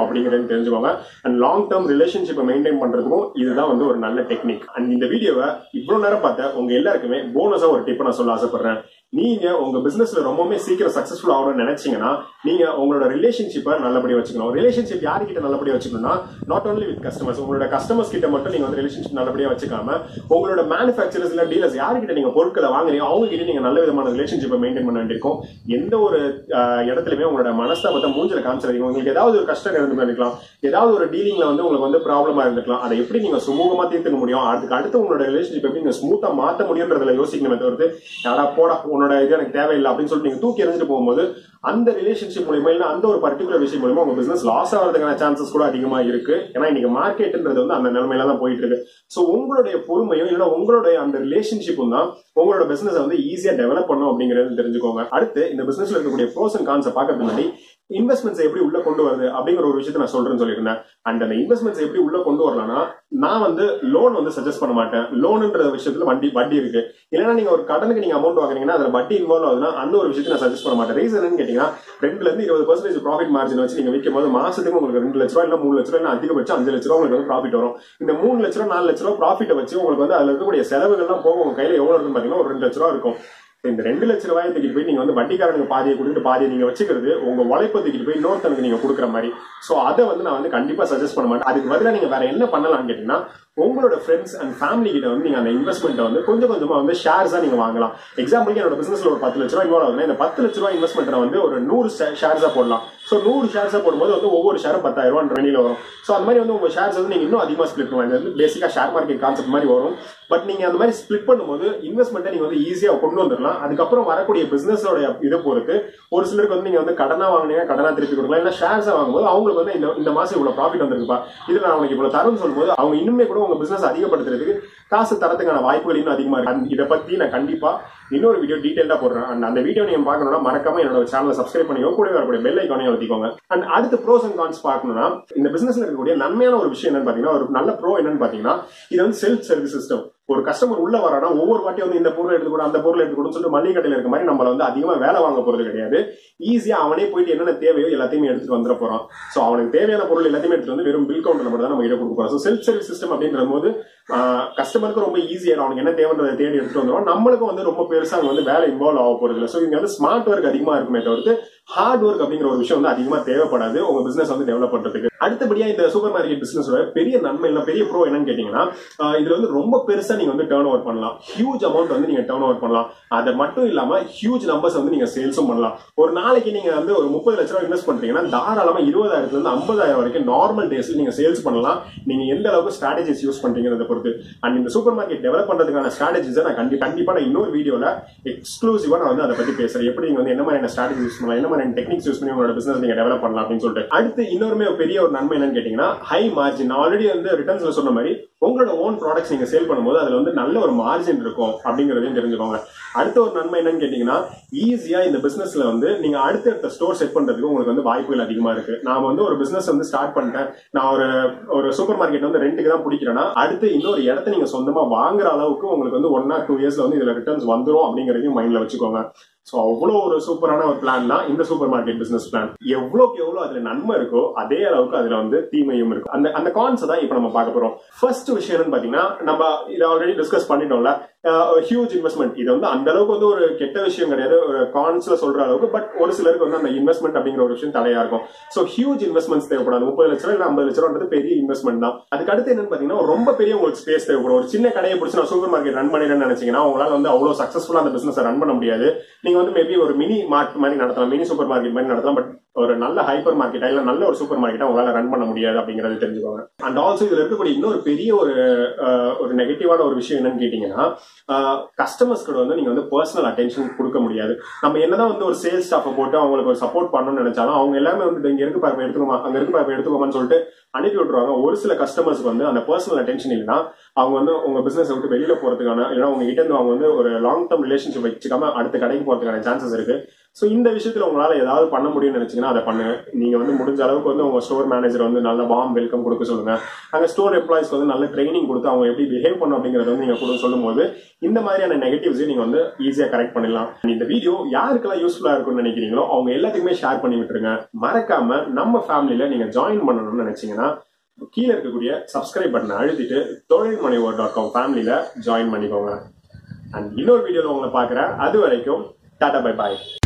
பண்ணணும் அப்படிங்கறது தெரிஞ்சுக்கோங்க அண்ட் லாங் டேர்ம் ரிலேஷன்ஷிப்பை மெயின்டைன் பண்றதுக்கும் இதுதான் வந்து ஒரு நல்ல டெக்னிக் அண்ட் இந்த வீடியோவை இவ்வளவு நேரம் பார்த்த உங்க எல்லாருக்குமே போனஸா ஒரு டிப் நான் சொல்ல ஆசைப்படுறேன் நீங்க உங்க பிசினஸ்ல ரொம்பவுமே சீக்கிரம் சக்சஸ்ஃபுல் ஆகணும்னு நினைச்சீங்கன்னா நீங்க உங்களோட ரிலேஷன்ஷிப்பை நல்லபடியா வச்சுக்கணும் ரிலேஷன்ஷிப் யார்கிட்ட நல்லபடியா வச்சுக்கணும்னா நாட் only வித் கஸ்டமர்ஸ் உங்களோட கஸ்டமர்ஸ் கிட்ட மட்டும் நீங்க வந்து ரிலேஷன்ஷிப் நல்லபடியா வச்சுக்காம உங்களோட மேனுஃபேக்சரர்ஸ் இல்ல டீலர்ஸ் யார்கிட்ட நீங்க பொருட்களை வாங்குறீங்க அவங்க கிட்ட நீங்க நல்ல விதமான ரிலேஷன்ஷிப்பை மெயின்டைன் பண்ண வேண்டியிருக்கும் எந்த ஒரு ஆஹ், இடத்துலயுமே உங்களோட மனஸ்தாபத்தை மூஞ்சில காமிச்சிருக்கீங்க உங்களுக்கு ஏதாவது ஒரு கஷ்டம் இருந்து பண்ணிருக்கலாம் ஏதாவது ஒரு டீலிங்ல வந்து உங்களுக்கு வந்து ப்ராப்ளமா இருந்திருக்கலாம் அதை எப்படி நீங்க சுமூகமா தீர்த்துக்க முடியும் அதுக்கு அடுத்து உங்களோட ரிலேஷன்ஷிப் எப்படி நீங்க ஸ்மூத்தா மாத்த முடியுன்றதுல யோசிக்கணுமே தவிர்த்து யாரா போடா உன்னோட இது எனக்கு தேவையில்லை அப்படின்னு சொல்லிட்டு நீங்க தூக்கி எறிஞ்சிட்டு போகும்போது அந்த ரிலேஷன்ஷிப் மூலியமா இல்ல அந்த ஒரு பர்டிகுலர் விஷயம் மூலியமா உங்க பிசினஸ் லாஸ் ஆகிறதுக்கான சான்சஸ் கூட அதிகமா இருக்கு ஏன்னா இன்னைக்கு மார்க்கெட்ன்றது வந்து அந்த நிலைமையில தான் போயிட்டு இருக்கு சோ உங்களுடைய பொறுமையும் இல்லைன்னா உங்களுடைய அந்த ரிலேஷன்ஷிப்பும் தான் உங்களோட பிசினஸ் வந்து ஈஸியா டெவலப் பண்ணும் அப்படிங்கறது தெரிஞ்சுக்கோங்க அடுத்து இந்த பிசினஸ்ல இருக்கக்கூடிய ப்ரோஸ் அண்ட் கான்ஸை பார்க்கறதுக்கு முன்னாடி இன்வெஸ்ட்மெண்ட்ஸ் எப்படி உள்ள கொண்டு வருது அப்படிங்கிற ஒரு விஷயத்தை நான் சொல்றேன்னு சொல்லியிருந்தேன் அண்ட் அந்த இன்வெஸ்ட்மெண்ட்ஸ் எப்படி உள்ள கொண்டு வரலாம்னா நான் வந்து லோன் வந்து சஜஸ்ட் பண்ண மாட்டேன் லோனுன்ற விஷயத்துல வட்டி வட்டி இருக்கு இல்லைன்னா நீங்க ஒரு கடனுக்கு நீங்க அமௌண்ட் வாங்குறீங்கன்னா அதுல வட்டி இன்வால்வ் ஆகுதுன்னா அந்த ஒரு விஷயத்தை நான் சஜஸ்ட் பண்ண மாட்டேன் ரீசன் கேட்டீங்கன்னா ரெண்டுல இருந்து இருபது பர்சன்டேஜ் ப்ராஃபிட் மார்ஜின் வச்சு நீங்க விற்கும் போது மாசத்துக்கு உங்களுக்கு ரெண்டு லட்ச ரூபா இல்ல மூணு லட்ச ரூபா இல்ல அதிகபட்சம் அஞ்சு லட்ச ரூபா உங்களுக்கு வந்து ப்ராஃபிட் வரும் இந்த மூணு லட்ச ரூபா நாலு லட்ச ரூபா ப்ராஃபிட்டை வச்சு உங்களுக்கு வந்து அதுல இருக்கக்கூடிய செலவுகள்லாம் போக உங்க கையில எவ்வளவு இருக்குன்னு பாத்தீங்கன்னா ஒரு ரெண்டு லட்ச ரூபா இருக்கும் இந்த ரெண்டு லட்ச ரூபாயை தூக்கிட்டு போய் நீங்க வந்து வட்டிக்காரனுக்கு பாதியை கொடுத்துட்டு பாதியை நீங்க வச்சுக்கிறது உங்க உழைப்பை தூக்கிட்டு போய் இன்னொருத்தனுக்கு நீங்க கொடுக்குற மாதிரி சோ அதை வந்து நான் வந்து கண்டிப்பா சஜஸ்ட் பண்ண மாட்டேன் அதுக்கு பதிலா நீங்க வேற என்ன பண்ணலாம்னு கேட்டீங்கன்னா உங்களோட ஃப்ரெண்ட்ஸ் அண்ட் ஃபேமிலி கிட்ட வந்து நீங்க அந்த இன்வெஸ்ட்மெண்ட்டை வந்து கொஞ்சம் கொஞ்சமா வந்து ஷேர்ஸா நீங்க வாங்கலாம் எக்ஸாம்பிளுக்கு என்னோட பிசினஸ்ல ஒரு பத்து லட்ச ரூபா இன்வால்வ் ஆகுதுன்னா இந்த பத்து லட்ச ரூபா இன்வெஸ்ட்மெண்ட் வந்து ஒரு நூறு ஷேர்ஸா போடலாம் சோ நூறு ஷேர்ஸா போடும்போது வந்து ஒவ்வொரு ஷேரும் பத்தாயிரம் ரூபாய் வெளியில வரும் சோ அந்த மாதிரி வந்து உங்க ஷேர்ஸ் வந்து நீங்க இன்னும் அதிகமா ஸ்பிளிட் பண்ணுவாங்க இது வந்து பேசிக்கா ஷேர் மார்க்கெட் கான்செப்ட் மாதிரி வரும் பட் நீங்க அந்த மாதிரி ஸ்பிளிட் பண்ணும்போது இன்வெஸ்ட்மெண்ட்டை நீங்க வந்து ஈஸியா கொண்டு வந்துடலாம் அதுக்கப்புறம் வரக்கூடிய பிசினஸோட இதை பொறுத்து ஒரு சிலருக்கு வந்து நீங்க வந்து கடனா வாங்குனீங்க கடனா திருப்பி கொடுக்கலாம் இல்ல ஷேர்ஸா வாங்கும்போது அவங்களுக்கு வந்து இந்த இந்த மாசம் இவ்வளவு ப்ராஃபிட் வந்திருக்குப்பா இதுல நான் உனக்கு இவ்வளவு தரேன்னு சொல்லும்போது அவங்க இன்னுமே கூட உங்க பிசினஸ் அதிகப்படுத்துறதுக்கு காசு தரத்துக்கான வாய்ப்புகள் இன்னும் அதிகமா இருக்கு And இதை பத்தி நான் கண்டிப்பா இன்னொரு வீடியோ டீடைலா போடுறேன் And அந்த வீடியோ நீங்க பார்க்கணும்னா மறக்காம என்னோட சேனலை சப்ஸ்கிரைப் பண்ணிக்கோ கூட வரக்கூடிய பெல் ஐக்கானையும் ஒத்திக்கோங்க அண்ட் அடுத்து ப்ரோஸ் அண்ட் கான்ஸ் பார்க்கணும்னா இந்த பிசினஸ்ல இருக்கக்கூடிய நன்மையான ஒரு விஷயம் என்னன்னு பாத்தீங்கன்னா ஒரு நல்ல ப்ரோ என்னன்னு பாத்தீங்கன்னா இது வந்து செல்ஃப் சர்வீஸ் சிஸ்டம் ஒரு கஸ்டமர் உள்ள வரானா ஒவ்வொரு வாட்டியும் வந்து இந்த பொருள் எடுத்து கூட அந்த பொருள் எடுத்து கொடுன்னு சொல்லிட்டு மளிகை கடையில இருக்க மாதிரி நம்மள வந்து அதிகமா வேலை வாங்க போறது கிடையாது ஈஸியா அவனே போயிட்டு என்னென்ன தேவையோ எல்லாத்தையுமே எடுத்துட்டு வந்துட போறான் சோ அவனுக்கு தேவையான பொருள் எல்லாத்தையுமே எடுத்துட்டு வந்து வெறும் பில் கவுண்டர்ல மட்டும் தான் நம்ம இட கொடுக்க போறோம் ஸோ செல்ஃப் சர்வீஸ் சிஸ்டம் அப்படின்ற போது கஸ்டமருக்கு ரொம்ப ஈஸியா அவனுக்கு என்ன தேவைன்றதை தேடி எடுத்துட்டு வந்துடும் நம்மளுக்கும் வந்து ரொம்ப பெருசா அங்க வந்து வேலை இன்வால்வ் ஆக போறது இல்லை ஸோ இங்க வந்து ஸ்மார்ட் ஒர்க் அதிகமா இருக்குமே தவிர்த்து ஹார்ட் ஒர்க் அப்படிங்கிற ஒரு விஷயம் வந்து அதிகமா தேவைப்படாது உங்க பிசினஸ் வந்து டெவலப் பண்றதுக்கு அடுத்தபடியா இந்த சூப்பர் மார்க்கெட் பிசினஸோட பெரிய நன்மை இல்ல பெரிய ப்ரோ என்னன்னு கேட்டீங்கன்னா ஆஹ் இதுல வந்து ரொம்ப பெருசா நீங்க வந்து டேர்ன் ஓவர் பண்ணலாம் ஹியூஜ் அமௌண்ட் வந்து நீங்க டேர்ன் ஓவர் பண்ணலாம் அது மட்டும் இல்லாம ஹியூஜ் நம்பர்ஸ் வந்து நீங்க சேல்ஸும் பண்ணலாம் ஒரு நாளைக்கு நீங்க வந்து ஒரு முப்பது லட்ச ரூபாய் இன்வெஸ்ட் பண்றீங்கன்னா தாராளமா இருபதாயிரத்துல இருந்து ஐம்பதாயிரம் வரைக்கும் நார்மல் டேஸ்ல நீங்க சேல்ஸ் பண்ணலாம் நீங்க எந்த அளவுக்கு ஸ்ட்ராட்டஜிஸ் யூஸ் பண்றீங்கிறத பொறுத்து அண்ட் இந்த சூப்பர் மார்க்கெட் டெவலப் பண்றதுக்கான ஸ்ட்ராட்டஜிஸை நான் கண்டி கண்டிப்பா நான் இன்னொரு வீடியோல எக்ஸ்க்ளூசிவா நான் வந்து அதை பத்தி பேசுறேன் எப்படி நீங்க வந்து என்ன மாதிரியான ஸ்ட்ராட்டஜி யூஸ் பண்ணலாம் என்ன மாதிரியான டெக்னிக்ஸ் யூஸ் பண்ணி உங்களோட பிசினஸ் நீங்க டெவலப் பண்ணலாம் அப்படின்னு சொல்லிட்டு அடுத்து இன்னொருமே ஒரு பெரிய ஒரு நன்மை என்னன்னு கேட்டீங்கன்னா ஹை மார்ஜின் ஆல்ரெடி வந்து ரிட்டர்ன்ஸ்ல சொன்ன மாதிரி உங்களோட ஓன் ப்ராடக்ட்ஸ் நீங்க சேல் பண்ணும்போது அதுல வந்து நல்ல ஒரு மார்ஜின் இருக்கும் அப்படிங்கறதையும் தெரிஞ்சுக்கோங்க அடுத்த ஒரு நன்மை என்னன்னு கேட்டீங்கன்னா ஈஸியா இந்த பிசினஸ்ல வந்து நீங்க அடுத்தடுத்த ஸ்டோர் செட் பண்றதுக்கு உங்களுக்கு வந்து வாய்ப்புகள் அதிகமா இருக்கு நாம வந்து ஒரு பிசினஸ் வந்து ஸ்டார்ட் பண்ணிட்டேன் நான் ஒரு ஒரு சூப்பர் மார்க்கெட் வந்து ரெண்டுக்கு தான் பிடிக்கிறேன்னா அடுத்து இன்னொரு இடத்த நீங்க சொந்தமா வாங்குற அளவுக்கு உங்களுக்கு வந்து ஒன் ஆர் டூ இயர்ஸ்ல வந்து இதுல ரிட்டர்ன்ஸ் வந்துரும் அப்படிங்கறதையும் மைண்ட்ல வச்சுக்கோங்க சோ அவ்வளவு ஒரு சூப்பரான ஒரு பிளான் தான் இந்த சூப்பர் மார்க்கெட் பிசினஸ் பிளான் எவ்வளவுக்கு எவ்வளவு அதுல நன்மை இருக்கோ அதே அளவுக்கு அதுல வந்து தீமையும் இருக்கும் அந்த அந்த கான்ஸ் தான் இப்ப நம்ம பார்க்க போறோம் ஃபர்ஸ்ட் விஷயம் என்னன்னு பாத்தீங்கன்னா நம்ம இதை ஆல்ரெடி டிஸ்கஸ் பண்ணிட்டோம்ல ஹியூஜ் இன்வெஸ்ட்மெண்ட் இது வந்து அந்த அளவுக்கு வந்து ஒரு கெட்ட விஷயம் கிடையாது ஒரு கான்ஸ்ல சொல்ற அளவுக்கு பட் ஒரு சிலருக்கு வந்து அந்த இன்வெஸ்ட்மெண்ட் அப்படிங்கிற ஒரு விஷயம் தடையா இருக்கும் சோ ஹியூஜ் இன்வெஸ்ட்மெண்ட்ஸ் தேவைப்படாது முப்பது லட்ச ரூபாய் இல்ல ஐம்பது லட்ச ரூபான்றது பெரிய இன்வெஸ்ட்மெண்ட் தான் அதுக்கு அடுத்து என்னன்னு பாத்தீங்கன்னா ரொம்ப பெரிய உங்களுக்கு ஸ்பேஸ் தேவைப்படும் ஒரு சின்ன கடையை பிடிச்சி நான் சூப்பர் மார்க்கெட் ரன் பண்ணிடுறேன்னு நினைச்சீங்கன்னா உங்களால வந்து அவ்வளவு சக்சஸ்ஃபுல்லா அந்த பிசினஸ் ரன் பண்ண முடியாது நீங்க வந்து மேபி ஒரு மினி மார்ட் மாதிரி நடத்தலாம் மினி சூப்பர் மார்க்கெட் மாதிரி நடத்தலாம் பட் ஒரு நல்ல ஹைப்பர் மார்க்கெட்டா இல்ல நல்ல ஒரு சூப்பர் மார்க்கெட்டா உங்களால ரன் பண்ண முடியாது அப்படிங்கறது தெரிஞ்சுக்கோங்க அண்ட் ஆல்சோ இதுல இருக்கக்கூடிய இன்னொரு பெரிய ஒரு அஹ், ஒரு நெகட்டிவான ஒரு விஷயம் என்னன்னு கேட்டீங்கன்னா கஸ்டமர்ஸ் கூட வந்து நீங்க வந்து பர்சனல் அட்டென்ஷன் கொடுக்க முடியாது நம்ம என்னதான் வந்து ஒரு சேல்ஸ் ஸ்டாஃபை போட்டு அவங்களுக்கு ஒரு சப்போர்ட் பண்ணணும்னு நினைச்சாலும் அவங்க எல்லாமே வந்து இங்க இருக்கு பாருங்க எடுத்துக்கோமா அங்க இருக்கு பாருங்க எடுத்துக்கோமான்னு சொல்லிட்டு அனுப்பி விட்டுருவாங்க ஒரு சில கஸ்டமர்ஸ்க்கு வந்து அந்த பர்சனல் அட்டென்ஷன் இல்லைன்னா அவங்க வந்து உங்க பிசினஸ் விட்டு வெளியில போறதுக்கான இல்லைன்னா உங்க கிட்ட இருந்து அவங்க வந்து ஒரு லாங் டர்ம் ரிலேஷன்ஷிப் வச்சுக்காம அடுத்த கடைக்கு போறதுக்கான சான்சஸ் இருக்கு ஸோ இந்த விஷயத்துல உங்களால ஏதாவது பண்ண முடியும்னு நினைச்சீங்கன்னா அதை பண்ணுங்க நீங்க வந்து முடிஞ்ச அளவுக்கு வந்து உங்க ஸ்டோர் மேனேஜர் வந்து நல்ல வார்ம் வெல்கம் கொடுக்க சொல்லுங்க அங்க ஸ்டோர் எம்ப்ளாயிஸ்க்கு வந்து நல்ல ட்ரைனிங் கொடுத்து அவங்க எப்படி பிஹேவ் பண்ணும் அப்படிங்கறத வந்து நீங்க கூட சொல்லும்போது இந்த மாதிரியான நெகட்டிவ்ஸையும் நீங்க வந்து ஈஸியா கரெக்ட் பண்ணிடலாம் இந்த வீடியோ யாருக்கெல்லாம் யூஸ்ஃபுல்லா இருக்கும்னு நினைக்கிறீங்களோ அவங்க எல்லாத்துக்குமே ஷேர் பண்ணி விட்டுருங்க மறக்காம நம்ம ஃபேமிலியில நீங்க ஜாயின் பண்ணணும்னு நினைச்சீங்கன்னா கீழே இருக்கக்கூடிய சப்ஸ்கிரைப் பட்டனை அழுத்திட்டு தொழில் முனைவோர் டாட் காம் ஃபேமிலியில ஜாயின் பண்ணிக்கோங்க அண்ட் இன்னொரு வீடியோல உங்களை பார்க்குறேன் அது வரைக்கும் டாடா பை பாய்